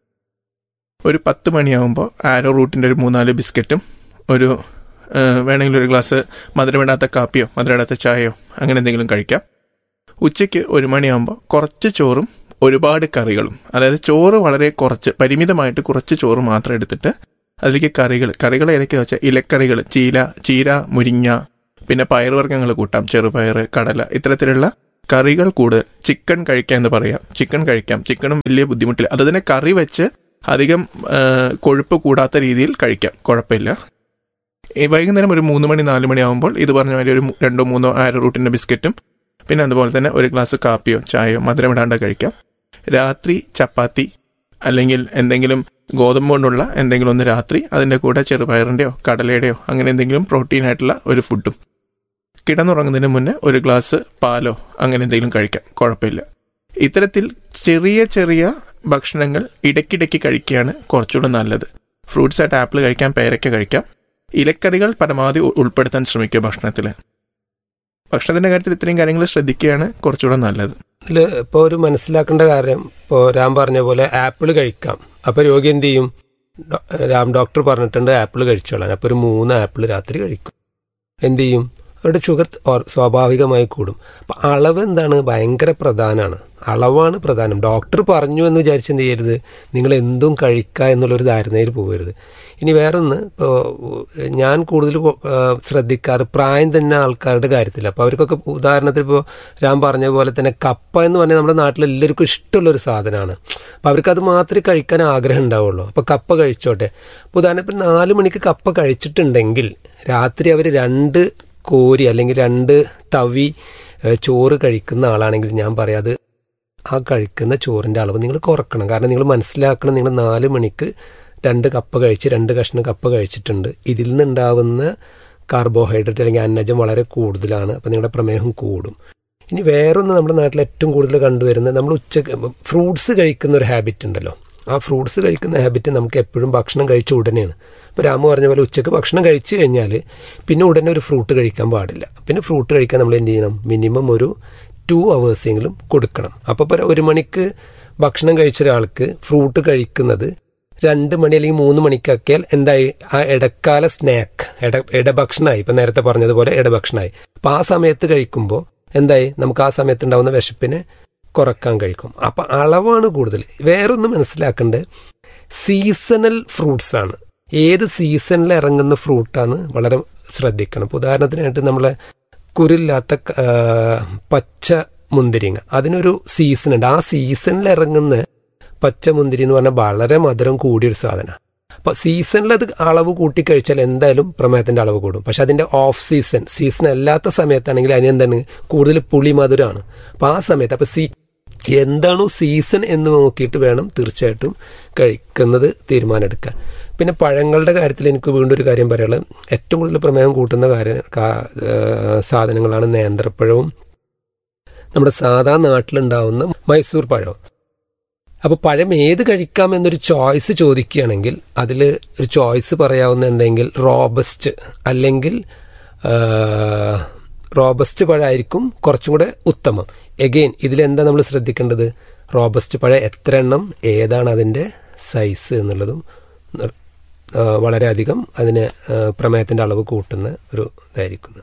ഒരു പത്ത് മണിയാകുമ്പോൾ ആരോ റൂട്ടിൻ്റെ ഒരു മൂന്നാല് ബിസ്ക്കറ്റും ഒരു ആ, വേണമെങ്കിൽ ഒരു ഗ്ലാസ് മധുരമിടാത്ത കാപ്പിയോ മധുരമിടാത്ത ചായയോ അങ്ങനെ എന്തെങ്കിലും കഴിക്കാം ഉച്ചയ്ക്ക് ഒരു മണിയാകുമ്പോൾ കുറച്ച് ചോറും ഒരുപാട് കറികളും അതായത് ചോറ് വളരെ കുറച്ച് പരിമിതമായിട്ട് കുറച്ച് ചോറ് മാത്രം എടുത്തിട്ട് അതിലേക്ക് കറികൾ കറികൾ ഏതൊക്കെയാ വെച്ചാൽ ഇലക്കറികൾ ചീല ചീര മുരിങ്ങ പിന്നെ പയറുവർഗ്ഗങ്ങൾ കൂട്ടാം ചെറുപയർ കടല ഇത്തരത്തിലുള്ള കറികൾ കൂടുതൽ ചിക്കൻ കഴിക്കാം എന്ന് പറയാം ചിക്കൻ കഴിക്കാം ചിക്കനും വലിയ ബുദ്ധിമുട്ടില്ല അത് തന്നെ കറി വെച്ച് അധികം ആ, കൊഴുപ്പ് കൂടാത്ത രീതിയിൽ കഴിക്കാം കുഴപ്പമില്ല ഈ വൈകുന്നേരം ഒരു മൂന്ന് മണി നാല് മണി ആകുമ്പോൾ ഇത് പറഞ്ഞ മാതിരി ഒരു മൂ- രണ്ടോ മൂന്നോ ആയിരം റൂട്ടിന്റെ ബിസ്ക്കറ്റും പിന്നെ അതുപോലെ തന്നെ ഒരു ഗ്ലാസ് കാപ്പിയോ ചായയോ മധുരമിടാണ്ട് കഴിക്കാം രാത്രി ചപ്പാത്തി അല്ലെങ്കിൽ എന്തെങ്കിലും ഗോതമ്പ് കൊണ്ടുള്ള എന്തെങ്കിലും ഒന്ന് രാത്രി അതിൻ്റെ കൂടെ ചെറുപയറിൻ്റെയോ കടലയുടെയോ അങ്ങനെ എന്തെങ്കിലും പ്രോട്ടീൻ ആയിട്ടുള്ള ഒരു ഫുഡും കിടന്നുറങ്ങുന്നതിന് മുന്നേ ഒരു ഗ്ലാസ് പാലോ അങ്ങനെ എന്തെങ്കിലും കഴിക്കാം കുഴപ്പമില്ല ഇത്തരത്തിൽ ചെറിയ ചെറിയ ഭക്ഷണങ്ങൾ ഇടയ്ക്കിടയ്ക്ക് കഴിക്കുകയാണ് കുറച്ചുകൂടെ നല്ലത് ഫ്രൂട്ട്സ് ആയിട്ട് ആപ്പിൾ കഴിക്കാം പേരയ്ക്ക കഴിക്കാം ഇലക്കറികൾ പരമാവധി ഉ- ഉൾപ്പെടുത്താൻ ശ്രമിക്കുക ഭക്ഷണത്തിൽ ഭക്ഷണത്തിന്റെ കാര്യത്തിൽ ഇത്രയും കാര്യങ്ങൾ ശ്രദ്ധിക്കുകയാണ് കുറച്ചുകൂടെ നല്ലത് ഇതിൽ ഇപ്പോൾ ഒരു മനസ്സിലാക്കേണ്ട കാര്യം ഇപ്പോൾ രാം പറഞ്ഞ പോലെ ആപ്പിൾ കഴിക്കാം അപ്പോൾ രോഗി എന്ത് ചെയ്യും ഡോ- രാം ഡോക്ടർ പറഞ്ഞിട്ടുണ്ട് ആപ്പിൾ കഴിച്ചോളാൻ അപ്പോൾ ഒരു മൂന്ന് ആപ്പിൾ രാത്രി കഴിക്കും എന്ത് ചെയ്യും അവരുടെ ഷുഗർ ഓർ- സ്വാഭാവികമായി കൂടും അപ്പം അളവ് എന്താണ് ഭയങ്കര പ്രധാനമാണ് അളവാണ് പ്രധാനം ഡോക്ടർ പറഞ്ഞു എന്ന് വിചാരിച്ച് എന്ത് ചെയ്യരുത് നിങ്ങൾ എന്തും കഴിക്കുക എന്നുള്ളൊരു ധാരണയിൽ പോകരുത് ഇനി വേറൊന്ന് ഇപ്പോൾ ഞാൻ കൂടുതൽ കൊ- ആ, ശ്രദ്ധിക്കാറ് പ്രായം തന്നെ ആൾക്കാരുടെ കാര്യത്തിൽ അപ്പോൾ അവർക്കൊക്കെ ഉദാഹരണത്തിന് ഇപ്പോൾ രാം പറഞ്ഞ പോലെ തന്നെ കപ്പ എന്ന് പറഞ്ഞാൽ നമ്മുടെ നാട്ടിൽ എല്ലാവർക്കും ഇഷ്ടമുള്ള ഒരു സാധനമാണ് അപ്പോൾ അവർക്ക് അത് മാത്രമേ കഴിക്കാൻ ആഗ്രഹം ഉണ്ടാവുള്ളൂ അപ്പോൾ കപ്പ കഴിച്ചോട്ടെ അപ്പോൾ ഉദാഹരണത്തിന് നാല് മണിക്ക് കപ്പ കഴിച്ചിട്ടുണ്ടെങ്കിൽ രാത്രി അവർ രണ്ട് കോരി അല്ലെങ്കിൽ രണ്ട് തവി ഏ, ചോറ് കഴിക്കുന്ന ആളാണെങ്കിൽ ഞാൻ പറയാം അത് ആ കഴിക്കുന്ന ചോറിൻ്റെ അളവ് നിങ്ങൾ കുറക്കണം കാരണം നിങ്ങൾ മനസ്സിലാക്കണം നിങ്ങൾ നാല് മണിക്ക് രണ്ട് കപ്പ കഴിച്ച് രണ്ട് കഷ്ണം കപ്പ കഴിച്ചിട്ടുണ്ട് ഇതിൽ നിന്നുണ്ടാവുന്ന കാർബോഹൈഡ്രേറ്റ് അല്ലെങ്കിൽ അന്നജം വളരെ കൂടുതലാണ് അപ്പം നിങ്ങളുടെ പ്രമേഹം കൂടും ഇനി വേറൊന്ന് നമ്മുടെ നാട്ടിൽ ഏറ്റവും കൂടുതൽ കണ്ടുവരുന്നത് നമ്മൾ ഉച്ചക്ക് ഫ്രൂട്ട്സ് കഴിക്കുന്ന ഒരു ഹാബിറ്റ് ഉണ്ടല്ലോ ആ ഫ്രൂട്ട്സ് കഴിക്കുന്ന ഹാബിറ്റ് നമുക്ക് എപ്പോഴും ഭക്ഷണം കഴിച്ച ഉടനെയാണ് ഇപ്പോൾ രാമു പറഞ്ഞ പോലെ ഉച്ചക്ക് ഭക്ഷണം കഴിച്ചു കഴിഞ്ഞാൽ പിന്നെ ഉടനെ ഒരു ഫ്രൂട്ട് കഴിക്കാൻ പാടില്ല പിന്നെ ഫ്രൂട്ട് കഴിക്കാൻ നമ്മൾ എന്ത് ചെയ്യണം മിനിമം ഒരു ടു അവേഴ്സെങ്കിലും കൊടുക്കണം അപ്പോൾ ഇപ്പോൾ ഒരു മണിക്ക് ഭക്ഷണം കഴിച്ച ഒരാൾക്ക് ഫ്രൂട്ട് കഴിക്കുന്നത് രണ്ട് മണി അല്ലെങ്കിൽ മൂന്ന് മണിക്കാക്കിയാൽ എന്തായി ആ ഇടക്കാല സ്നാക്ക് ഇട ഇടഭക്ഷണമായി ഇപ്പം നേരത്തെ പറഞ്ഞതുപോലെ ഇടഭക്ഷണമായി അപ്പം ആ സമയത്ത് കഴിക്കുമ്പോൾ എന്തായി നമുക്ക് ആ സമയത്ത് ഉണ്ടാവുന്ന വിശപ്പിനെ കുറക്കാൻ കഴിക്കും അപ്പം അളവാണ് കൂടുതൽ വേറൊന്ന് മനസ്സിലാക്കേണ്ടത് സീസണൽ ഫ്രൂട്ട്സ് ആണ് ഏത് സീസണിൽ ഇറങ്ങുന്ന ഫ്രൂട്ടാണ് വളരെ ശ്രദ്ധിക്കണം ഇപ്പോൾ ഉദാഹരണത്തിനായിട്ട് നമ്മളെ കുരില്ലാത്ത ആ, പച്ച മുന്തിരിങ്ങ അതിനൊരു സീസൺ ഉണ്ട് ആ സീസണിൽ ഇറങ്ങുന്ന പച്ച മുന്തിരി എന്ന് പറഞ്ഞാൽ വളരെ മധുരം കൂടിയൊരു സാധനമാണ് അപ്പൊ സീസണിൽ അത് അളവ് കൂട്ടി കഴിച്ചാൽ എന്തായാലും പ്രമേഹത്തിന്റെ അളവ് കൂടും പക്ഷെ അതിന്റെ ഓഫ് സീസൺ സീസൺ അല്ലാത്ത സമയത്താണെങ്കിൽ അതിനെന്താണ് കൂടുതൽ പുളി മധുരമാണ് അപ്പൊ ആ സമയത്ത് അപ്പൊ സീ എന്താണോ സീസൺ എന്ന് നോക്കിയിട്ട് വേണം തീർച്ചയായിട്ടും കഴിക്കുന്നത് തീരുമാനമെടുക്കാൻ പിന്നെ പഴങ്ങളുടെ കാര്യത്തിൽ എനിക്ക് വീണ്ടും ഒരു കാര്യം പറയാനുള്ളത് ഏറ്റവും കൂടുതൽ പ്രമേഹം കൂട്ടുന്ന കാര്യം കാ- ഏഹ് സാധനങ്ങളാണ് നേന്ത്രപ്പഴവും നമ്മുടെ സാധാ നാട്ടിലുണ്ടാവുന്ന മൈസൂർ പഴവും അപ്പോൾ പഴം ഏത് കഴിക്കാം എന്നൊരു ചോയ്സ് ചോദിക്കുകയാണെങ്കിൽ അതിൽ ഒരു ചോയ്സ് പറയാവുന്ന എന്തെങ്കിൽ റോബസ്റ്റ് അല്ലെങ്കിൽ ആ, റോബസ്റ്റ് പഴമായിരിക്കും കുറച്ചും കൂടെ ഉത്തമം എഗെയിൻ ഇതിലെന്താ നമ്മൾ ശ്രദ്ധിക്കേണ്ടത് റോബസ്റ്റ് പഴം എത്ര എണ്ണം ഏതാണ് അതിൻ്റെ സൈസ് എന്നുള്ളതും നിർ- ആ, വളരെയധികം അതിന് ആ, പ്രമേഹത്തിൻ്റെ അളവ് കൂട്ടുന്ന ഒരു ഇതായിരിക്കുന്നത്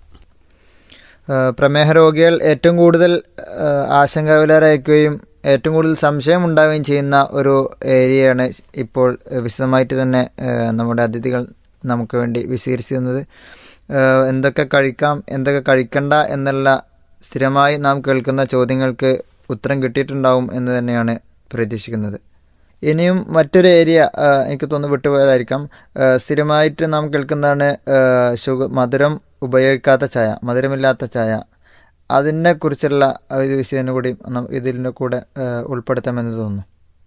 ആ, പ്രമേഹ രോഗികൾ ഏറ്റവും കൂടുതൽ ആ, ആശങ്കാകുലരായിരിക്കുകയും ഏറ്റവും കൂടുതൽ സംശയം ഉണ്ടാവുകയും ചെയ്യുന്ന ഒരു ഏരിയയാണ് ഇപ്പോൾ വിശദമായിട്ട് തന്നെ ആ, നമ്മുടെ അതിഥികൾ നമുക്ക് വേണ്ടി വിശദീകരിച്ചു തന്നത് ആ, എന്തൊക്കെ കഴിക്കാം എന്തൊക്കെ കഴിക്കണ്ട എന്നുള്ള സ്ഥിരമായി നാം കേൾക്കുന്ന ചോദ്യങ്ങൾക്ക് ഉത്തരം കിട്ടിയിട്ടുണ്ടാവും എന്ന് തന്നെയാണ് പ്രതീക്ഷിക്കുന്നത് ഇനിയും മറ്റൊരു ഏരിയ ആ, എനിക്ക് തോന്നുന്നു വിട്ടുപോയതായിരിക്കാം ആ, സ്ഥിരമായിട്ട് നാം കേൾക്കുന്നതാണ് ഷുഗർ മധുരം ഉപയോഗിക്കാത്ത ചായ മധുരമില്ലാത്ത ചായ അതിനെ കുറിച്ചുള്ള ഒരു വിഷയം കൂടി നം- ഇതിൻ്റെ കൂടെ ആ, ഉൾപ്പെടുത്താമെന്ന് തോന്നുന്നു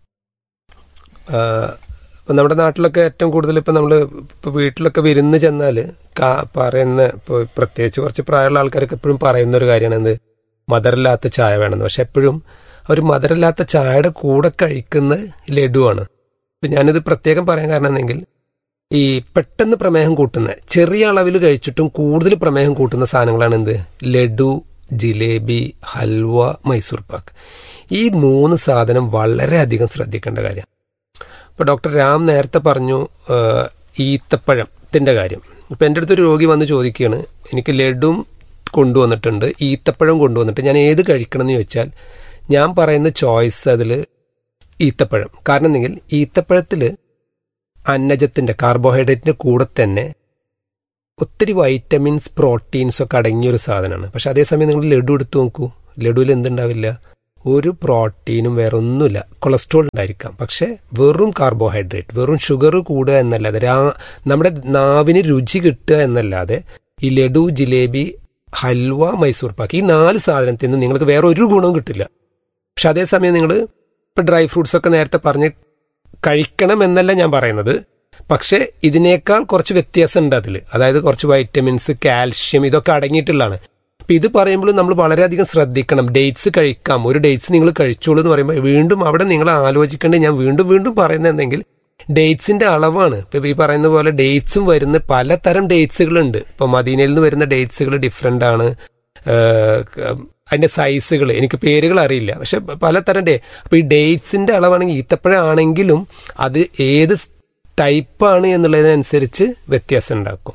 ആഹ് ഇപ്പൊ നമ്മുടെ നാട്ടിലൊക്കെ ഏറ്റവും കൂടുതൽ ഇപ്പൊ നമ്മൾ ഇപ്പൊ വീട്ടിലൊക്കെ വിരുന്ന് ചെന്നാൽ പറയുന്ന ഇപ്പോൾ പ്രത്യേകിച്ച് കുറച്ച് പ്രായമുള്ള ആൾക്കാരൊക്കെ എപ്പോഴും പറയുന്ന ഒരു കാര്യമാണ് എന്ത് മധുരമില്ലാത്ത ചായ വേണമെന്ന് പക്ഷെ എപ്പോഴും അവർ മധുരമില്ലാത്ത ചായയുടെ കൂടെ കഴിക്കുന്ന ലഡുവാണ് ഇപ്പൊ ഞാനിത് പ്രത്യേകം പറയാൻ കാരണം എന്നെങ്കിൽ ഈ പെട്ടെന്ന് പ്രമേഹം കൂട്ടുന്ന ചെറിയ അളവിൽ കഴിച്ചിട്ടും കൂടുതൽ പ്രമേഹം കൂട്ടുന്ന സാധനങ്ങളാണ് എന്ത് ലഡു ജിലേബി ഹൽവ മൈസൂർ പാക്ക് ഈ മൂന്ന് സാധനം വളരെയധികം ശ്രദ്ധിക്കേണ്ട കാര്യം ഇപ്പോൾ ഡോക്ടർ രാം നേരത്തെ പറഞ്ഞു ആ, ഈത്തപ്പഴത്തിൻ്റെ കാര്യം ഇപ്പം എൻ്റെ അടുത്തൊരു രോഗി വന്ന് ചോദിക്കുകയാണ് എനിക്ക് ലഡും കൊണ്ടുവന്നിട്ടുണ്ട് ഈത്തപ്പഴം കൊണ്ടുവന്നിട്ട് ഞാൻ ഏത് കഴിക്കണം എന്ന് ചോദിച്ചാൽ ഞാൻ പറയുന്ന ചോയ്സ് അതിൽ ഈത്തപ്പഴം കാരണം എന്നെങ്കിൽ ഈത്തപ്പഴത്തിൽ അന്നജത്തിൻ്റെ കാർബോഹൈഡ്രേറ്റിൻ്റെ കൂടെ തന്നെ ഒത്തിരി വൈറ്റമിൻസ് പ്രോട്ടീൻസ് ഒക്കെ അടങ്ങിയ ഒരു സാധനമാണ് പക്ഷെ അതേസമയം നിങ്ങൾ ലഡു എടുത്തു നോക്കൂ ലഡുവിൽ എന്തുണ്ടാവില്ല ഒരു പ്രോട്ടീനും വേറെ ഒന്നുമില്ല കൊളസ്ട്രോൾ ഉണ്ടായിരിക്കാം പക്ഷെ വെറും കാർബോഹൈഡ്രേറ്റ് വെറും ഷുഗർ കൂടുക എന്നല്ലാതെ രാ നമ്മുടെ നാവിന് രുചി കിട്ടുക എന്നല്ലാതെ ഈ ലഡു ജിലേബി ഹൽവ മൈസൂർ പാക്ക് ഈ നാല് സാധനത്തിൽ നിന്ന് നിങ്ങൾക്ക് വേറെ ഒരു ഗുണവും കിട്ടില്ല പക്ഷെ അതേസമയം നിങ്ങൾ ഇപ്പം ഡ്രൈ ഫ്രൂട്ട്സ് ഒക്കെ നേരത്തെ പറഞ്ഞ് കഴിക്കണം എന്നല്ല ഞാൻ പറയുന്നത് പക്ഷേ ഇതിനേക്കാൾ കുറച്ച് വ്യത്യാസം ഉണ്ട് അതിൽ അതായത് കുറച്ച് വൈറ്റമിൻസ് കാൽഷ്യം ഇതൊക്കെ അടങ്ങിയിട്ടുള്ളതാണ് അപ്പം ഇത് പറയുമ്പോൾ നമ്മൾ വളരെയധികം ശ്രദ്ധിക്കണം ഡേറ്റ്സ് കഴിക്കാം ഒരു ഡേറ്റ്സ് നിങ്ങൾ കഴിച്ചോളൂ എന്ന് പറയുമ്പോൾ വീണ്ടും അവിടെ നിങ്ങൾ ആലോചിക്കേണ്ടത് ഞാൻ വീണ്ടും വീണ്ടും പറയുന്നത് എന്തെങ്കിൽ ഡേറ്റ്സിന്റെ അളവാണ് ഇപ്പം ഈ പറയുന്ന പോലെ ഡേറ്റ്സും വരുന്ന പലതരം ഡേറ്റ്സുകളുണ്ട് ഇപ്പം മദീനയിൽ നിന്ന് വരുന്ന ഡേറ്റ്സുകൾ ഡിഫറെൻ്റ് ആണ് ഏഹ്, അതിന്റെ സൈസുകൾ എനിക്ക് പേരുകൾ അറിയില്ല പക്ഷെ പലതരം ഡേ അപ്പോൾ ഈ ഡേറ്റ്സിന്റെ അളവാണെങ്കിൽ ഈത്തപ്പഴമാണെങ്കിലും അത് ഏത് ടൈപ്പാണ് എന്നുള്ളതിനനുസരിച്ച് വ്യത്യാസം ഉണ്ടാക്കും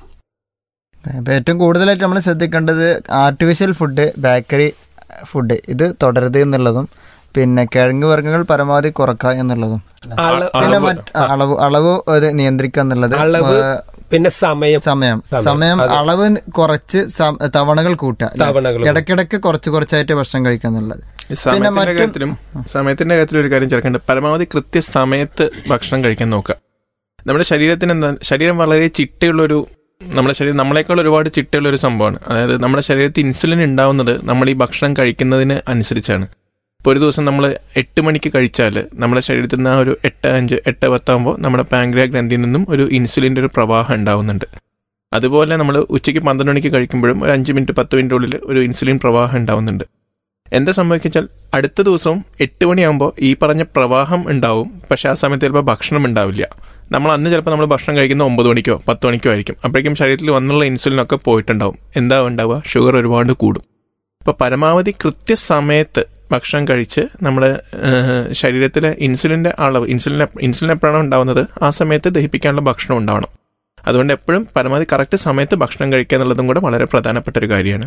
അപ്പോൾ ഏറ്റവും കൂടുതലായിട്ട് നമ്മൾ ശ്രദ്ധിക്കേണ്ടത് ആർട്ടിഫിഷ്യൽ ഫുഡ് ബേക്കറി ഫുഡ് ഇത് തുടരുത് എന്നുള്ളതും പിന്നെ കിഴങ്ങ് വർഗ്ഗങ്ങൾ പരമാവധി കുറക്കുക എന്നുള്ളതും അള- പിന്നെ അളവ്. മറ്റ് അളവ് അളവ് അത് നിയന്ത്രിക്കുക എന്നുള്ളത് അളവ് ഏഹ്, പിന്നെ സമയം സമയം സമയം. സമയം അത് അളവ് കുറച്ച് സം- തവണകൾ കൂട്ടുക അല്ലേ? തവണകൾ ഇടയ്ക്കിടയ്ക്ക് കുറച്ച് കുറച്ചായിട്ട് ഭക്ഷണം കഴിക്കുക എന്നുള്ളത് ഈ സമയത്തിന്റെ മറ്റും- കാര്യത്തിലും സമയത്തിന്റെ കാര്യത്തിൽ ഒരു കാര്യം ചേർക്കേണ്ടത് പരമാവധി കൃത്യസമയത്ത് ഭക്ഷണം കഴിക്കാൻ നോക്കുക നമ്മുടെ ശരീരത്തിന് എന്താ ശരീരം വളരെ ചിട്ടയുള്ളൊരു നമ്മുടെ ശരീരം നമ്മളെക്കാൾ ഒരുപാട് ചിട്ടയുള്ള ഒരു സംഭവമാണ് അതായത് നമ്മുടെ ശരീരത്തിൽ ഇൻസുലിൻ ഉണ്ടാവുന്നത് നമ്മൾ ഈ ഭക്ഷണം കഴിക്കുന്നതിന് അനുസരിച്ചാണ് ഇപ്പോൾ ഒരു ദിവസം നമ്മൾ എട്ട് മണിക്ക് കഴിച്ചാൽ നമ്മുടെ ശരീരത്തിൽ നിന്ന് ആ ഒരു എട്ട് അഞ്ച് എട്ട് പത്താകുമ്പോൾ നമ്മുടെ പാങ്ക്രിയ ഗ്രന്ഥിയിൽ നിന്നും ഒരു ഇൻസുലിൻ്റെ ഒരു പ്രവാഹം ഉണ്ടാവുന്നുണ്ട് അതുപോലെ നമ്മൾ ഉച്ചയ്ക്ക് പന്ത്രണ്ട് മണിക്ക് കഴിക്കുമ്പോഴും ഒരു അഞ്ച് മിനിറ്റ് പത്ത് മിനിറ്റ് ഉള്ളിൽ ഒരു ഇൻസുലിൻ പ്രവാഹം ഉണ്ടാവുന്നുണ്ട് എന്താ സംഭവിച്ചാൽ അടുത്ത ദിവസവും എട്ട് മണിയാകുമ്പോൾ ഈ പറഞ്ഞ പ്രവാഹം ഉണ്ടാവും പക്ഷെ ആ സമയത്ത് ചിലപ്പോൾ ഭക്ഷണം ഉണ്ടാവില്ല നമ്മൾ അന്ന് ചിലപ്പോൾ നമ്മൾ ഭക്ഷണം കഴിക്കുന്ന ഒമ്പത് മണിക്കോ പത്ത് മണിക്കോ ആയിരിക്കും അപ്പോഴേക്കും ശരീരത്തിൽ വന്നുള്ള ഇൻസുലിനൊക്കെ പോയിട്ടുണ്ടാവും എന്താ ഉണ്ടാവുക ഷുഗർ ഒരുപാട് കൂടും അപ്പോൾ പരമാവധി കൃത്യസമയത്ത് ഭക്ഷണം കഴിച്ച് നമ്മുടെ ഏഹ്, ശരീരത്തിലെ ഇൻസുലിൻ്റെ അളവ് ഇൻസുലിൻ ഇൻസുലിൻ എപ്പോഴാണ് ഉണ്ടാവുന്നത് ആ സമയത്ത് ദഹിപ്പിക്കാനുള്ള ഭക്ഷണം ഉണ്ടാവണം അതുകൊണ്ട് എപ്പോഴും പരമാവധി കറക്റ്റ് സമയത്ത് ഭക്ഷണം കഴിക്കുക എന്നുള്ളതും കൂടെ വളരെ പ്രധാനപ്പെട്ട ഒരു കാര്യമാണ്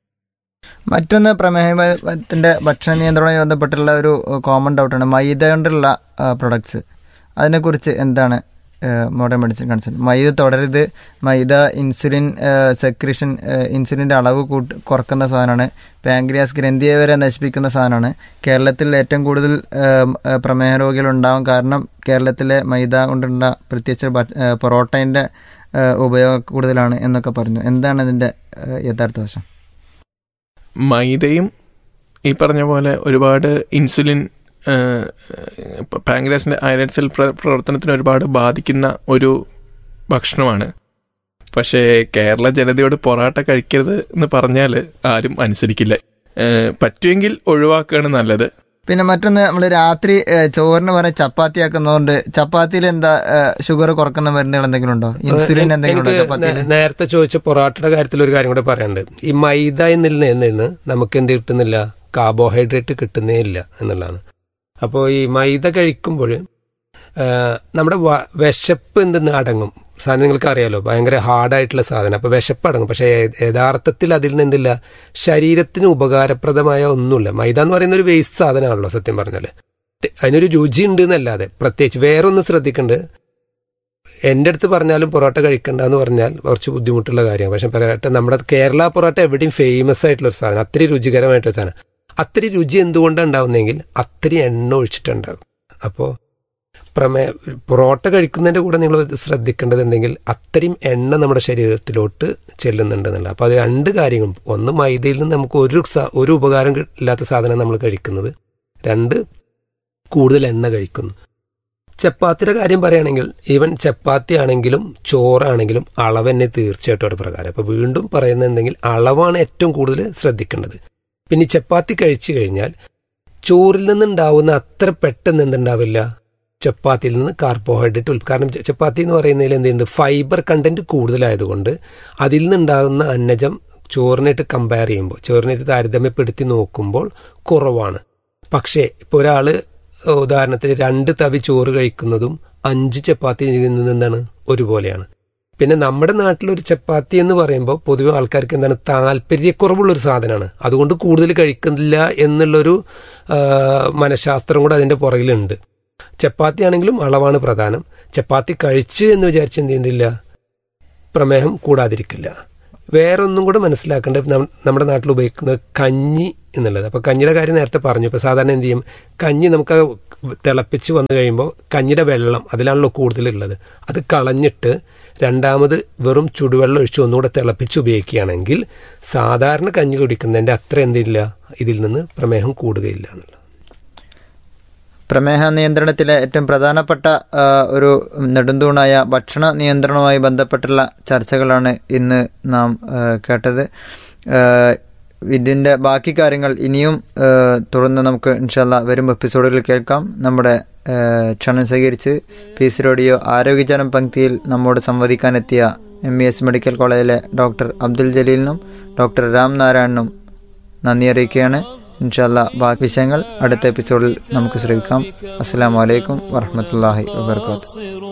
മറ്റൊന്ന് പ്രമേഹത്തിന്റെ ഭക്ഷണ നിയന്ത്രണവുമായി ബന്ധപ്പെട്ടുള്ള ഒരു കോമൺ ഡൗട്ടാണ് മൈദ കൊണ്ടുള്ള പ്രൊഡക്ട്സ് അതിനെക്കുറിച്ച് എന്താണ് മോഡേൺ മെഡിസിൻ കൺസേൺ മൈദ തുടരുത് മൈദ ഇൻസുലിൻ സെക്രിഷൻ ഇൻസുലിൻ്റെ അളവ് കൂട്ട് കുറക്കുന്ന സാധനമാണ് പാങ്ക്രിയാസ് ഗ്രന്ഥിയെ വരെ നശിപ്പിക്കുന്ന സാധനമാണ് കേരളത്തിൽ ഏറ്റവും കൂടുതൽ ഏഹ്, ഏഹ്, പ്രമേഹ രോഗികൾ ഉണ്ടാവാൻ കാരണം കേരളത്തിലെ മൈദ കൊണ്ടുള്ള പ്രത്യേകിച്ച് ഭ- ഏഹ്, പൊറോട്ടേൻ്റെ ഏഹ്, ഉപയോഗം കൂടുതലാണ് എന്നൊക്കെ പറഞ്ഞു എന്താണ് ഇതിൻ്റെ ഏഹ്, യഥാർത്ഥ വശം മൈദയും ഈ പറഞ്ഞ പോലെ ഒരുപാട് ഇൻസുലിൻ പാങ്ക്രാസിന്റെ ഐലറ്റ് സെൽ പ്ര- പ്രവർത്തനത്തിന് ഒരുപാട് ബാധിക്കുന്ന ഒരു ഭക്ഷണമാണ് പക്ഷേ കേരള ജനതയോട് പൊറാട്ട കഴിക്കരുത് എന്ന് പറഞ്ഞാൽ ആരും അനുസരിക്കില്ല ഏഹ് പറ്റുമെങ്കിൽ ഒഴിവാക്കുകയാണ് നല്ലത് പിന്നെ മറ്റൊന്ന് നമ്മൾ രാത്രി ഏഹ്, ചോറിന് പകരം ചപ്പാത്തി ആക്കുന്നതുകൊണ്ട് ചപ്പാത്തിയിൽ എന്താ ഷുഗർ കുറക്കുന്ന മരുന്നുകൾ എന്തെങ്കിലും ഉണ്ടോ ഇൻസുലിൻ എന്തെങ്കിലും ഉണ്ടോ എനിക്ക് ചപ്പാത്തിയിൽ നേ- നേരത്തെ ചോദിച്ച പൊറാട്ടയുടെ കാര്യത്തിൽ ഒരു കാര്യം കൂടെ പറയാനുണ്ട് ഈ മൈദ എന്നിൽ നിന്ന് നമുക്ക് എന്ത് കിട്ടുന്നില്ല കാർബോഹൈഡ്രേറ്റ് കിട്ടുന്നേ ഇല്ല എന്നുള്ളതാണ് അപ്പോൾ ഈ മൈദ കഴിക്കുമ്പോൾ നമ്മുടെ വ- വിശപ്പ് എന്തെന്ന് അടങ്ങും സാധനം നിങ്ങൾക്ക് അറിയാലോ ഭയങ്കര ഹാർഡായിട്ടുള്ള സാധനം അപ്പോൾ വിശപ്പ് അടങ്ങും പക്ഷേ യ- യഥാർത്ഥത്തിൽ അതിൽ നിന്ന് എന്തില്ല ശരീരത്തിന് ഉപകാരപ്രദമായ ഒന്നുമില്ല മൈദ എന്ന് പറയുന്ന ഒരു വേസ്റ്റ് സാധനമാണല്ലോ സത്യം പറഞ്ഞാൽ അതിനൊരു രുചി ഉണ്ട് എന്നല്ലാതെ പ്രത്യേകിച്ച് വേറെ ഒന്ന് ശ്രദ്ധിക്കേണ്ടത് എൻ്റെ അടുത്ത് പറഞ്ഞാലും പൊറോട്ട കഴിക്കണ്ട എന്ന് പറഞ്ഞാൽ കുറച്ച് ബുദ്ധിമുട്ടുള്ള കാര്യമാണ് പക്ഷെ പൊറോട്ട നമ്മുടെ കേരള പൊറോട്ട എവിടെയും ഫേമസ് ആയിട്ടുള്ള ഒരു സാധനം അത്രയും രുചികരമായിട്ടൊരു സാധനം അത്രയും രുചി എന്തുകൊണ്ടാണ് ഉണ്ടാവുന്നതെങ്കിൽ അത്രയും എണ്ണ ഒഴിച്ചിട്ടുണ്ടാകും അപ്പോൾ പ്രമേ പൊറോട്ട കഴിക്കുന്നതിൻ്റെ കൂടെ നിങ്ങൾ ശ്രദ്ധിക്കേണ്ടത് എന്തെങ്കിൽ അത്രയും എണ്ണ നമ്മുടെ ശരീരത്തിലോട്ട് ചെല്ലുന്നുണ്ട് എന്നുള്ള അപ്പോൾ അത് രണ്ട് കാര്യങ്ങളും ഒന്ന് മൈദയിൽ നിന്ന് നമുക്ക് ഒരു സ- ഒരു ഉപകാരം കി- ഇല്ലാത്ത സാധനം നമ്മൾ കഴിക്കുന്നത് രണ്ട് കൂടുതൽ എണ്ണ കഴിക്കുന്നു ചപ്പാത്തിയുടെ കാര്യം പറയുകയാണെങ്കിൽ ഈവൻ ചപ്പാത്തി ആണെങ്കിലും ചോറാണെങ്കിലും അളവ് തന്നെ തീർച്ചയായിട്ടും അവിടെ പ്രകാരം അപ്പോൾ വീണ്ടും പറയുന്നത് എന്തെങ്കിൽ അളവാണ് ഏറ്റവും കൂടുതൽ ശ്രദ്ധിക്കേണ്ടത് പിന്നെ ഈ ചപ്പാത്തി കഴിച്ചു കഴിഞ്ഞാൽ ചോറിൽ നിന്നുണ്ടാവുന്ന അത്ര പെട്ടെന്ന് എന്തുണ്ടാവില്ല ചപ്പാത്തിയിൽ നിന്ന് കാർബോഹൈഡ്രേറ്റ് ഉൽ കാരണം ച- ചപ്പാത്തി എന്ന് പറയുന്നതിൽ എന്ത് ചെയ്യുന്നത് ഫൈബർ കണ്ടന്റ് കൂടുതലായതുകൊണ്ട് അതിൽ നിന്നുണ്ടാകുന്ന അന്നജം ചോറിനായിട്ട് കമ്പയർ ചെയ്യുമ്പോൾ ചോറിനായിട്ട് താരതമ്യപ്പെടുത്തി നോക്കുമ്പോൾ കുറവാണ് പക്ഷേ ഇപ്പോൾ ഒരാൾ ഉദാഹരണത്തിന് രണ്ട് തവി ചോറ് കഴിക്കുന്നതും അഞ്ച് ചപ്പാത്തി കഴിക്കുന്നതും എന്താണ് ഒരുപോലെയാണ് പിന്നെ നമ്മുടെ നാട്ടിൽ ഒരു ചപ്പാത്തി എന്ന് പറയുമ്പോൾ പൊതുവെ ആൾക്കാർക്ക് എന്താണ് താല്പര്യക്കുറവുള്ള ഒരു സാധനമാണ് അതുകൊണ്ട് കൂടുതൽ കഴിക്കുന്നില്ല എന്നുള്ളൊരു ആ, മനഃശാസ്ത്രം കൂടെ അതിൻ്റെ പുറകിലുണ്ട് ചപ്പാത്തി ആണെങ്കിലും അളവാണ് പ്രധാനം ചപ്പാത്തി കഴിച്ച് എന്ന് വിചാരിച്ച് എന്ത് ചെയ്യുന്നില്ല പ്രമേഹം കൂടാതിരിക്കില്ല വേറെ ഒന്നും കൂടെ മനസ്സിലാക്കേണ്ടത് നം- നമ്മുടെ നാട്ടിൽ ഉപയോഗിക്കുന്നത് കഞ്ഞി എന്നുള്ളത് അപ്പോൾ കഞ്ഞിയുടെ കാര്യം നേരത്തെ പറഞ്ഞു ഇപ്പോൾ സാധാരണ എന്ത് ചെയ്യും കഞ്ഞി നമുക്ക് തിളപ്പിച്ച് വന്നു കഴിയുമ്പോൾ കഞ്ഞിയുടെ വെള്ളം അതിലാണല്ലോ കൂടുതലുള്ളത് അത് കളഞ്ഞിട്ട് രണ്ടാമത് വെറും ചുടുവെള്ളം ഒഴിച്ച് ഒന്നുകൂടെ തിളപ്പിച്ച് ഉപയോഗിക്കുകയാണെങ്കിൽ സാധാരണ കഞ്ഞി കുടിക്കുന്നതിൻ്റെ അത്ര എന്തില്ല ഇതിൽ നിന്ന് പ്രമേഹം കൂടുകയില്ല എന്നുള്ളത് പ്രമേഹ നിയന്ത്രണത്തിലെ ഏറ്റവും പ്രധാനപ്പെട്ട ആ, ഒരു നെടുന്തൂണായ ഭക്ഷണ നിയന്ത്രണവുമായി ബന്ധപ്പെട്ടുള്ള ചർച്ചകളാണ് ഇന്ന് നാം ആ, കേട്ടത് ആ, ഇതിൻ്റെ ബാക്കി കാര്യങ്ങൾ ഇനിയും ആ, തുടർന്ന് നമുക്ക് ഇൻഷാല്ല വരും എപ്പിസോഡുകളിൽ കേൾക്കാം നമ്മുടെ ആ, ക്ഷണം സ്വീകരിച്ച് പീസ് റേഡിയോ ആരോഗ്യജനം പങ്ക്തിയിൽ നമ്മോട് സംവദിക്കാനെത്തിയ എം ഇ എസ് മെഡിക്കൽ കോളേജിലെ ഡോക്ടർ അബ്ദുൽ ജലീലിനും ഡോക്ടർ രാം നാരായണനും നന്ദി അറിയിക്കുകയാണ് ഇൻഷാല്ല ബാക്കി വിഷയങ്ങൾ അടുത്ത എപ്പിസോഡിൽ നമുക്ക് ശ്രമിക്കാം അസ്സാം വലൈക്കും വറഹമത്തല്ലാഹി വാബർക്കാത്തു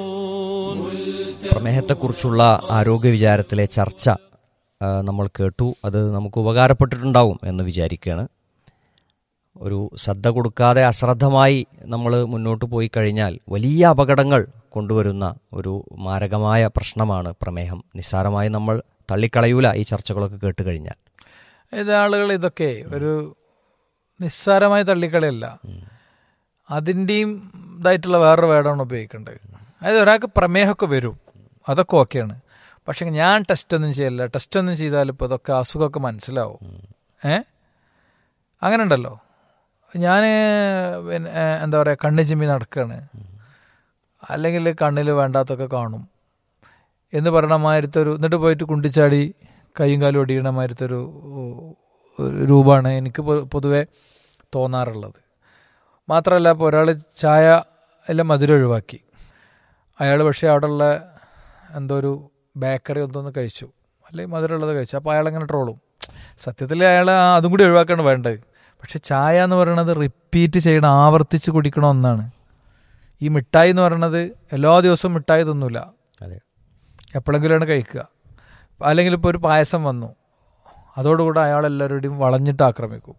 പ്രമേഹത്തെക്കുറിച്ചുള്ള ആരോഗ്യ വിചാരത്തിലെ ചർച്ച ആ, നമ്മൾ കേട്ടു അത് നമുക്ക് ഉപകാരപ്പെട്ടിട്ടുണ്ടാവും എന്ന് വിചാരിക്കുകയാണ് ഒരു ശ്രദ്ധ കൊടുക്കാതെ അശ്രദ്ധമായി നമ്മൾ മുന്നോട്ട് പോയി കഴിഞ്ഞാൽ വലിയ അപകടങ്ങൾ കൊണ്ടുവരുന്ന ഒരു മാരകമായ പ്രശ്നമാണ് പ്രമേഹം നിസ്സാരമായി നമ്മൾ തള്ളിക്കളയൂല ഈ ചർച്ചകളൊക്കെ കേട്ട് കഴിഞ്ഞാൽ ഇത് ആളുകൾ ഇതൊക്കെ ഒരു നിസ്സാരമായി തള്ളിക്കളയല്ല അതിൻ്റെയും ഇതായിട്ടുള്ള വേറൊരു വേർഡാണ് ഉപയോഗിക്കേണ്ടത് അതായത് ഒരാൾക്ക് പ്രമേഹമൊക്കെ വരും അതൊക്കെ ഓക്കെയാണ് പക്ഷെ ഞാൻ ടെസ്റ്റ് ഒന്നും ചെയ്യല്ല ടെസ്റ്റ് ഒന്നും ചെയ്താൽ ഇപ്പോൾ ഇതൊക്കെ അസുഖമൊക്കെ മനസ്സിലാവും ഏ അങ്ങനെ ഉണ്ടല്ലോ ഞാൻ പിന്നെ ഏ, എന്താ പറയുക കണ്ണ് ചിമ്മി നടക്കുകയാണ് അല്ലെങ്കിൽ കണ്ണിൽ വേണ്ടാത്തൊക്കെ കാണും എന്ന് പറയണ മാതിരത്തൊരു എന്നിട്ട് പോയിട്ട് കുണ്ടിച്ചാടി കൈയും കാലും ഒടിയണ മാതിരത്തൊരു ഒരു രൂപമാണ് എനിക്ക് പൊ- പൊതുവെ തോന്നാറുള്ളത് മാത്രമല്ല ഇപ്പോൾ ഒരാൾ ചായ എല്ലാം മധുരം ഒഴിവാക്കി അയാൾ പക്ഷേ അവിടെയുള്ള എന്തോ ഒരു ബേക്കറി ഒന്നൊന്ന് കഴിച്ചു അല്ലെങ്കിൽ മധുരമുള്ളത് കഴിച്ചു അപ്പോൾ അയാൾ അങ്ങനെ ട്രോളും സത്യത്തിൽ അയാൾ ആ അതും കൂടി ഒഴിവാക്കാണ് വേണ്ടത് പക്ഷെ ചായ എന്ന് പറയുന്നത് റിപ്പീറ്റ് ചെയ്യണം ആവർത്തിച്ച് കുടിക്കണ ഒന്നാണ് ഈ മിഠായി എന്ന് പറയുന്നത് എല്ലാ ദിവസവും മിഠായി തിന്നൂല അതെ എപ്പോഴെങ്കിലുമാണ് കഴിക്കുക അല്ലെങ്കിൽ ഇപ്പോൾ ഒരു പായസം വന്നു അതോടുകൂടെ അയാൾ എല്ലാവരുടെയും വളഞ്ഞിട്ട് ആക്രമിക്കും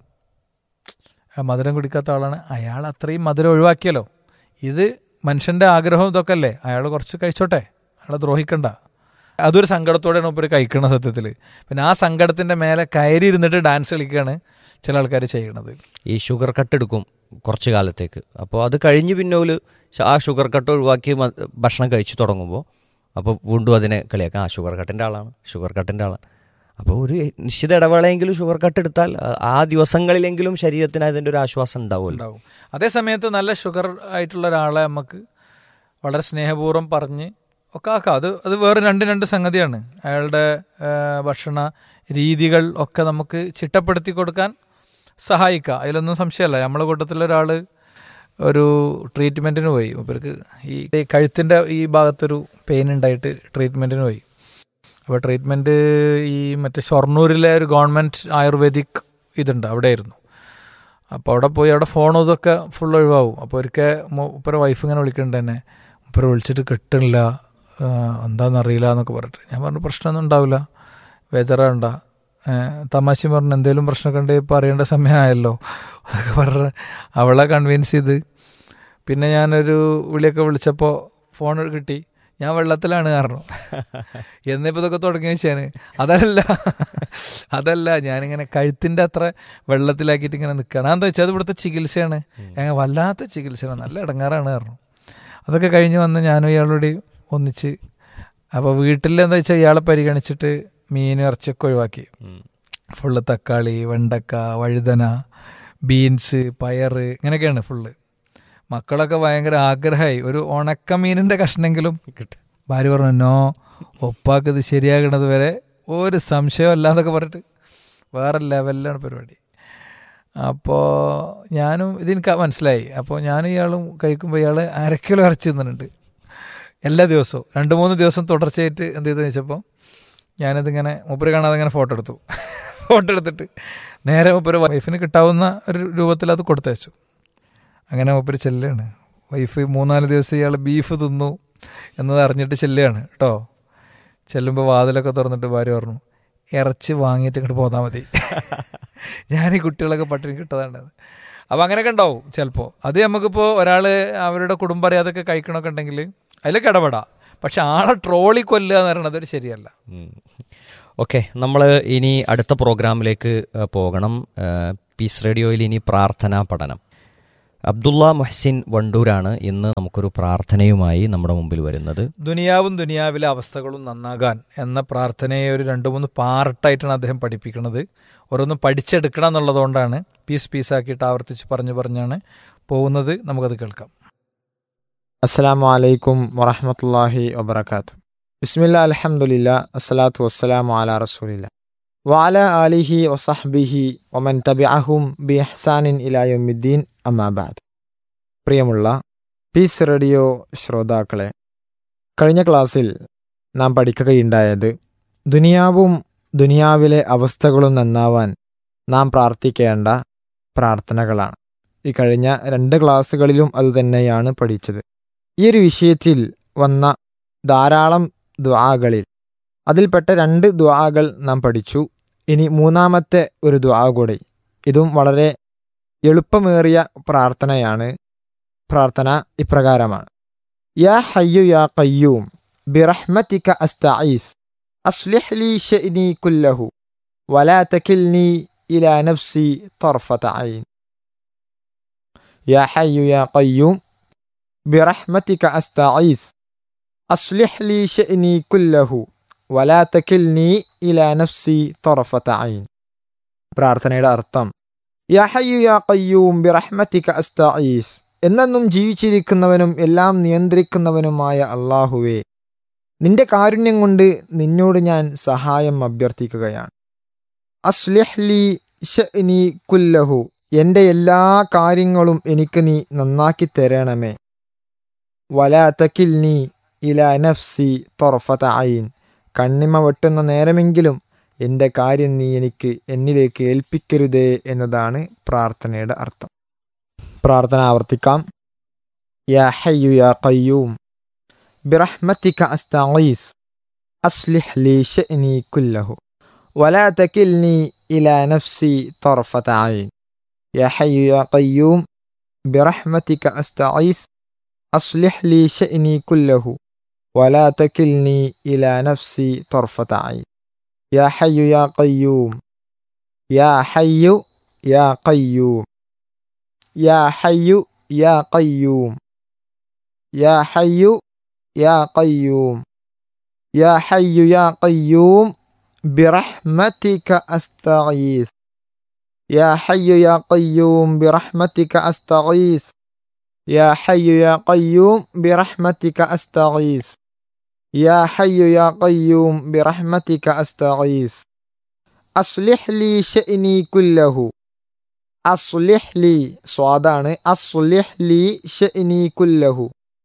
ആ മധുരം കുടിക്കാത്ത ആളാണ് അയാൾ അത്രയും മധുരം ഒഴിവാക്കിയല്ലോ ഇത് മനുഷ്യന്റെ ആഗ്രഹവും ഇതൊക്കെ അല്ലേ അയാൾ കുറച്ച് കഴിച്ചോട്ടെ അയാളെ ദ്രോഹിക്കണ്ട അതൊരു സങ്കടത്തോടെയാണ് ഇപ്പോൾ കഴിക്കണ സത്യത്തിൽ പിന്നെ ആ സങ്കടത്തിന്റെ മേലെ കയറി ഇരുന്നിട്ട് ഡാൻസ് കളിക്കുകയാണ് ചില ആൾക്കാർ ചെയ്യണത് ഈ ഷുഗർ കട്ട് എടുക്കും കുറച്ച് കാലത്തേക്ക് അപ്പോൾ അത് കഴിഞ്ഞ് പിന്നെ ഒരു ശ- ആ ഷുഗർ കട്ട് ഒഴിവാക്കി മ- ഭക്ഷണം കഴിച്ചു തുടങ്ങുമ്പോൾ അപ്പോൾ വീണ്ടും അതിനെ കളിയാക്കാം ആ ഷുഗർ കട്ടിൻ്റെ ആളാണ് ഷുഗർ കട്ടിൻ്റെ ആളാണ് അപ്പോൾ ഒരു നിശ്ചിത ഇടവേളയെങ്കിലും ഷുഗർ കട്ട് എടുത്താൽ ആ- ആ ദിവസങ്ങളിലെങ്കിലും ശരീരത്തിന് അതിൻ്റെ ഒരു ആശ്വാസം ഉണ്ടാവുമല്ലോ ഉണ്ടാവും അതേ സമയത്ത് നല്ല ഷുഗർ ആയിട്ടുള്ള ഒരാളെ നമുക്ക് വളരെ സ്നേഹപൂർവ്വം പറഞ്ഞ് ഒക്കെ ആക്കാം അത് അത് വേറെ രണ്ട് രണ്ട് സംഗതിയാണ് അയാളുടെ ആ, ഭക്ഷണ രീതികൾ ഒക്കെ നമുക്ക് ചിട്ടപ്പെടുത്തി കൊടുക്കാൻ സഹായിക്കാം അതിലൊന്നും സംശയമല്ല നമ്മളെ കൂട്ടത്തിലൊരാൾ ഒരു ട്രീറ്റ്മെൻറ്റിന് പോയി ഇവർക്ക് ഈ ഈ കഴുത്തിൻ്റെ ഈ ഭാഗത്തൊരു പെയിൻ ഉണ്ടായിട്ട് ട്രീറ്റ്മെൻറ്റിന് പോയി അപ്പോൾ ട്രീറ്റ്മെൻറ്റ് ഈ മറ്റേ ഷൊർണൂരിലെ ഒരു ഗവൺമെൻറ് ആയുർവേദിക് ഇതുണ്ട് അവിടെയായിരുന്നു അപ്പോൾ അവിടെ പോയി അവിടെ ഫോണും ഇതൊക്കെ ഫുൾ ഒഴിവാകും അപ്പോൾ ഒരിക്കൽ മുപ്പര വൈഫ് ഇങ്ങനെ വിളിക്കുന്നുണ്ട് എന്നെ മുപ്പര വിളിച്ചിട്ട് കിട്ടണില്ല ആ, എന്താണെന്നറിയില്ല എന്നൊക്കെ പറഞ്ഞിട്ട് ഞാൻ പറഞ്ഞു പ്രശ്നമൊന്നും ഉണ്ടാവില്ല ബേജാറാണ്ട തമാശ പറഞ്ഞു എന്തെങ്കിലും പ്രശ്നമൊക്കെ ഉണ്ടെങ്കിൽ പറയേണ്ട സമയമായല്ലോ അതൊക്കെ പറഞ്ഞ് അവളെ കൺവിൻസ് ചെയ്ത് പിന്നെ ഞാനൊരു വിളിയൊക്കെ വിളിച്ചപ്പോൾ ഫോൺ കിട്ടി ഞാൻ വെള്ളത്തിലാണ് കാരണം എന്നിപ്പോൾ ഇതൊക്കെ തുടങ്ങി വെച്ചാണ് അതല്ല അതല്ല ഞാനിങ്ങനെ കഴുത്തിൻ്റെ അത്ര വെള്ളത്തിലാക്കിയിട്ട് ഇങ്ങനെ നിൽക്കുകയാണ് എന്താ വെച്ചാൽ അത് ഇവിടുത്തെ ചികിത്സയാണ് ഞങ്ങൾ വല്ലാത്ത ചികിത്സയാണ് നല്ല ഇടങ്ങാറാണ് കാരണം അതൊക്കെ കഴിഞ്ഞ് വന്ന് ഞാനും ഇയാളോട് ഒന്നിച്ച് അപ്പോൾ വീട്ടിൽ എന്താ വെച്ചാൽ ഇയാളെ പരിഗണിച്ചിട്ട് മീനും ഇറച്ചിയൊക്കെ ഒഴിവാക്കി ഫുള്ള് തക്കാളി വെണ്ടക്ക വഴുതന ബീൻസ് പയറ് ഇങ്ങനെയൊക്കെയാണ് ഫുള്ള് മക്കളൊക്കെ ഭയങ്കര ആഗ്രഹമായി ഒരു ഉണക്കമീനിൻ്റെ കഷ്ണെങ്കിലും ഭാര്യ പറഞ്ഞു നോ ഒപ്പാക്ക് ഇത് ശരിയാകണത് വരെ ഒരു സംശയം അല്ലാതൊക്കെ പറഞ്ഞിട്ട് വേറെ ലെവലിലാണ് പരിപാടി അപ്പോൾ ഞാനും ഇതെനിക്ക് മനസ്സിലായി അപ്പോൾ ഞാനും ഇയാളും കഴിക്കുമ്പോൾ ഇയാൾ അര കിലോ ഇറച്ചി തിന്നുന്നുണ്ട് എല്ലാ ദിവസവും രണ്ട് മൂന്ന് ദിവസം തുടർച്ചയായിട്ട് എന്ത് ചെയ്തെന്ന് വെച്ചപ്പോൾ ഞാനിതിങ്ങനെ മൂപ്പര് കാണാതെ ഇങ്ങനെ ഫോട്ടോ എടുത്തു ഫോട്ടോ എടുത്തിട്ട് നേരെ മൂപ്പര് വൈഫിന് കിട്ടാവുന്ന ഒരു രൂപത്തിൽ അത് കൊടുത്തയച്ചു അങ്ങനെ മൂപ്പര് ചെല്ലുകയാണ് വൈഫ് മൂന്നാല് ദിവസം ഇയാൾ ബീഫ് തിന്നു എന്നത് അറിഞ്ഞിട്ട് ചെല്ലുകയാണ് കേട്ടോ ചെല്ലുമ്പോൾ വാതിലൊക്കെ തുറന്നിട്ട് ഭാര്യ പറഞ്ഞു ഇറച്ചി വാങ്ങിയിട്ട് ഇങ്ങോട്ട് പോന്നാൽ മതി ഞാൻ ഈ കുട്ടികളൊക്കെ പട്ടിണി കിട്ടതാണ് അപ്പോൾ അങ്ങനെയൊക്കെ ഉണ്ടാവും ചിലപ്പോൾ അത് നമുക്കിപ്പോൾ ഒരാൾ അവരുടെ കുടുംബം അറിയാതൊക്കെ കഴിക്കണമൊക്കെ ഉണ്ടെങ്കിൽ അതിലൊക്കെ ഇടപെടാം പക്ഷെ ആളെ ട്രോളി കൊല്ലുക എന്ന് പറയുന്നത് ഒരു ശരിയല്ല ഓക്കെ നമ്മൾ ഇനി അടുത്ത പ്രോഗ്രാമിലേക്ക് ആ, പോകണം ആ, പീസ് റേഡിയോയിൽ ഇനി പ്രാർത്ഥനാ പഠനം അബ്ദുള്ള മുഹ്സിൻ വണ്ടൂരാണ് ഇന്ന് നമുക്കൊരു പ്രാർത്ഥനയുമായി നമ്മുടെ മുമ്പിൽ വരുന്നത് ദുനിയാവും ദുനിയാവിലെ അവസ്ഥകളും നന്നാകാൻ എന്ന പ്രാർത്ഥനയെ ഒരു രണ്ട് മൂന്ന് പാർട്ടായിട്ടാണ് അദ്ദേഹം പഠിപ്പിക്കുന്നത് ഓരോന്നും പഠിച്ചെടുക്കണം എന്നുള്ളതുകൊണ്ടാണ് പീസ് പീസാക്കിയിട്ട് ആവർത്തിച്ച് പറഞ്ഞു പറഞ്ഞാണ് പോകുന്നത് നമുക്കത് കേൾക്കാം അസ്സലാമു അലൈക്കും വറഹമത്തല്ലാഹി വബർക്കാത്തു ബിസ്മില്ല അലഹമുല്ല അസ്സലാത്തു വസ്സലാമു അല റസൂലില്ല വാല ആലിഹി വസഹ്ബിഹി ഒമൻ തബിഅഹും ബി ഹസാനിൻ ഇലായുദ്ദീൻ അമ്മാബാദ് പ്രിയമുള്ള പീസ് റേഡിയോ ശ്രോതാക്കളെ കഴിഞ്ഞ ക്ലാസ്സിൽ നാം പഠിക്കുകയുണ്ടായത് ദുനിയാവും ദുനിയാവിലെ അവസ്ഥകളും നന്നാവാൻ നാം പ്രാർത്ഥിക്കേണ്ട പ്രാർത്ഥനകളാണ് ഈ കഴിഞ്ഞ രണ്ട് ക്ലാസ്സുകളിലും അതുതന്നെയാണ് പഠിച്ചത് ഈ ഒരു വിഷയത്തിൽ വന്ന ധാരാളം ദ്വാകളിൽ അതിൽപ്പെട്ട രണ്ട് ദ്വാകൾ നാം പഠിച്ചു ഇനി മൂന്നാമത്തെ ഒരു ദ്വാ കൂടി ഇതും വളരെ എളുപ്പമേറിയ പ്രാർത്ഥനയാണ് പ്രാർത്ഥന ഇപ്രകാരമാണ് യാ ഹയ്യു യാ കയ്യൂം ബിറഹ്മതിക അസ്തഈസ് അസ്ലിഹ് ലീ ശഅനി കുല്ലഹു വലാ തകിൽനി ഇലാ നഫ്സി طرفة عين يا حي يا قيوم برحمتك أستعيذ أصلح لي شأني كله ولا تكلني إلى نفسي طرفة عين പ്രാർത്ഥനയുടെ അർത്ഥം യാ ഹയ്യു യാ കയ്യൂം ബിറഹ്മതിക അസ്തഈസ് എന്നെന്നും ജീവിച്ചിരിക്കുന്നവനും എല്ലാം നിയന്ത്രിക്കുന്നവനുമായ അള്ളാഹുവേ നിന്റെ കാരുണ്യം കൊണ്ട് നിന്നോട് ഞാൻ സഹായം അഭ്യർത്ഥിക്കുകയാണ് അസ്ലിഹ് ലി ഷഅനി കുല്ലഹു എൻ്റെ എല്ലാ കാര്യങ്ങളും എനിക്ക് നീ നന്നാക്കി തരണമേ വലാ തക്കിൽനി ഇല നഫ്സി തൊറഫത ഐൻ കണ്ണിമ വെട്ടുന്ന നേരമെങ്കിലും എൻ്റെ കാര്യം നീ എനിക്ക് എന്നിലേക്ക് ഏൽപ്പിക്കരുതേ എന്നതാണ് പ്രാർത്ഥനയുടെ അർത്ഥം പ്രാർത്ഥന ആവർത്തിക്കാം യാ ഹയ്യു യാ കയ്യൂം ബിറഹ്മതിക അസ്തഗീസ് അസ്ലിഹ് ലി ശഅനി കുല്ലഹു ولا تكلني إلى نفسي طرفة عين يا حي يا قيوم برحمتك أستعيذ أصلح لي شأني كله ولا تكلني إلى نفسي طرفة عين يا حي يا قيوم يا حي يا قيوم يا حي يا قيوم يا حي يا قيوم يا حي يا قيوم برحمتك أستغيث يا حي يا قيوم برحمتك أستغيث يا حي يا قيوم برحمتك أستغيث يا حي يا قيوم برحمتك أستغيث أصلح لي شأني كله أصلح لي صادان أصلح لي شأني كله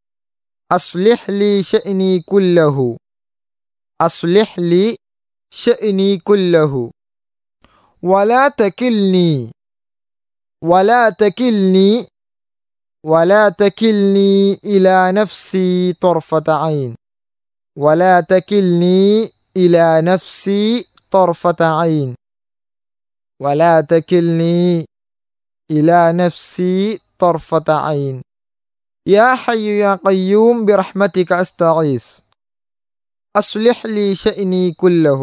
أصلح لي شأني كله أصلح لي شأني كله ولا تكلني ولا تكلني ولا تكلني إلى نفسي طرفة عين ولا تكلني إلى نفسي طرفة عين ولا تكلني إلى نفسي طرفة عين يا حي يا قيوم برحمتك أستغيث أصلح لي شأني كله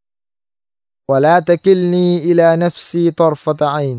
ولا تكلني إلى نفسي طرفة عين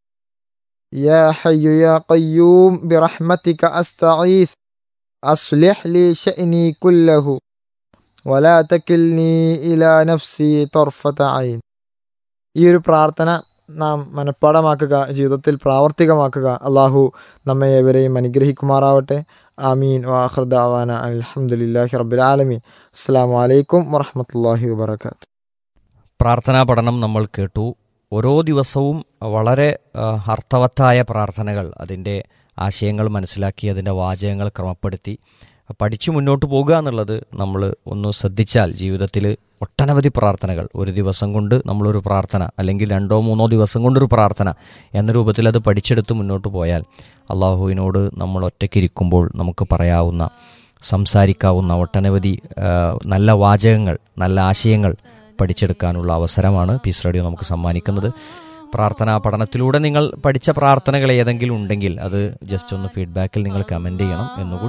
يا حي يا قيوم برحمتك أستغيث أصلح لي شأني كله ولا تكلني إلى نفسي طرفة عين ഈ ഒരു പ്രാർത്ഥന നാം മനഃപ്പാടമാക്കുക ജീവിതത്തിൽ പ്രാവർത്തികമാക്കുക അള്ളാഹു നമ്മെ ഏവരെയും അനുഗ്രഹിക്കുമാറാവട്ടെ ആമീൻ വാഹൃദാവാന അലഹമുല്ലാഹി റബ്ബിൽ ആലമീൻ അസ്സാം വലൈക്കും വറഹമത്തല്ലാഹി വാബർക്കാത്തു പ്രാർത്ഥനാ പഠനം നമ്മൾ കേട്ടു ഓരോ ദിവസവും വളരെ ആ, അർത്ഥവത്തായ പ്രാർത്ഥനകൾ അതിൻ്റെ ആശയങ്ങൾ മനസ്സിലാക്കി അതിൻ്റെ വാചകങ്ങൾ ക്രമപ്പെടുത്തി പഠിച്ചു മുന്നോട്ട് പോകുക എന്നുള്ളത് നമ്മൾ ഒന്ന് ശ്രദ്ധിച്ചാൽ ജീവിതത്തിൽ ഒട്ടനവധി പ്രാർത്ഥനകൾ ഒരു ദിവസം കൊണ്ട് നമ്മളൊരു പ്രാർത്ഥന അല്ലെങ്കിൽ രണ്ടോ മൂന്നോ ദിവസം കൊണ്ടൊരു പ്രാർത്ഥന എന്ന രൂപത്തിൽ അത് പഠിച്ചെടുത്ത് മുന്നോട്ട് പോയാൽ അള്ളാഹുവിനോട് നമ്മൾ ഒറ്റയ്ക്കിരിക്കുമ്പോൾ നമുക്ക് പറയാവുന്ന സംസാരിക്കാവുന്ന ഒട്ടനവധി ആ, നല്ല വാചകങ്ങൾ നല്ല ആശയങ്ങൾ പഠിച്ചെടുക്കാനുള്ള അവസരമാണ് പീസ് റേഡിയോ നമുക്ക് സമ്മാനിക്കുന്നത് പ്രാർത്ഥനാ പഠനത്തിലൂടെ നിങ്ങൾ പഠിച്ച പ്രാർത്ഥനകൾ ഏതെങ്കിലും ഉണ്ടെങ്കിൽ അത് ജസ്റ്റ് ഒന്ന് ഫീഡ്ബാക്കിൽ നിങ്ങൾ കമൻറ്റ് ചെയ്യണം എന്നുകൂടി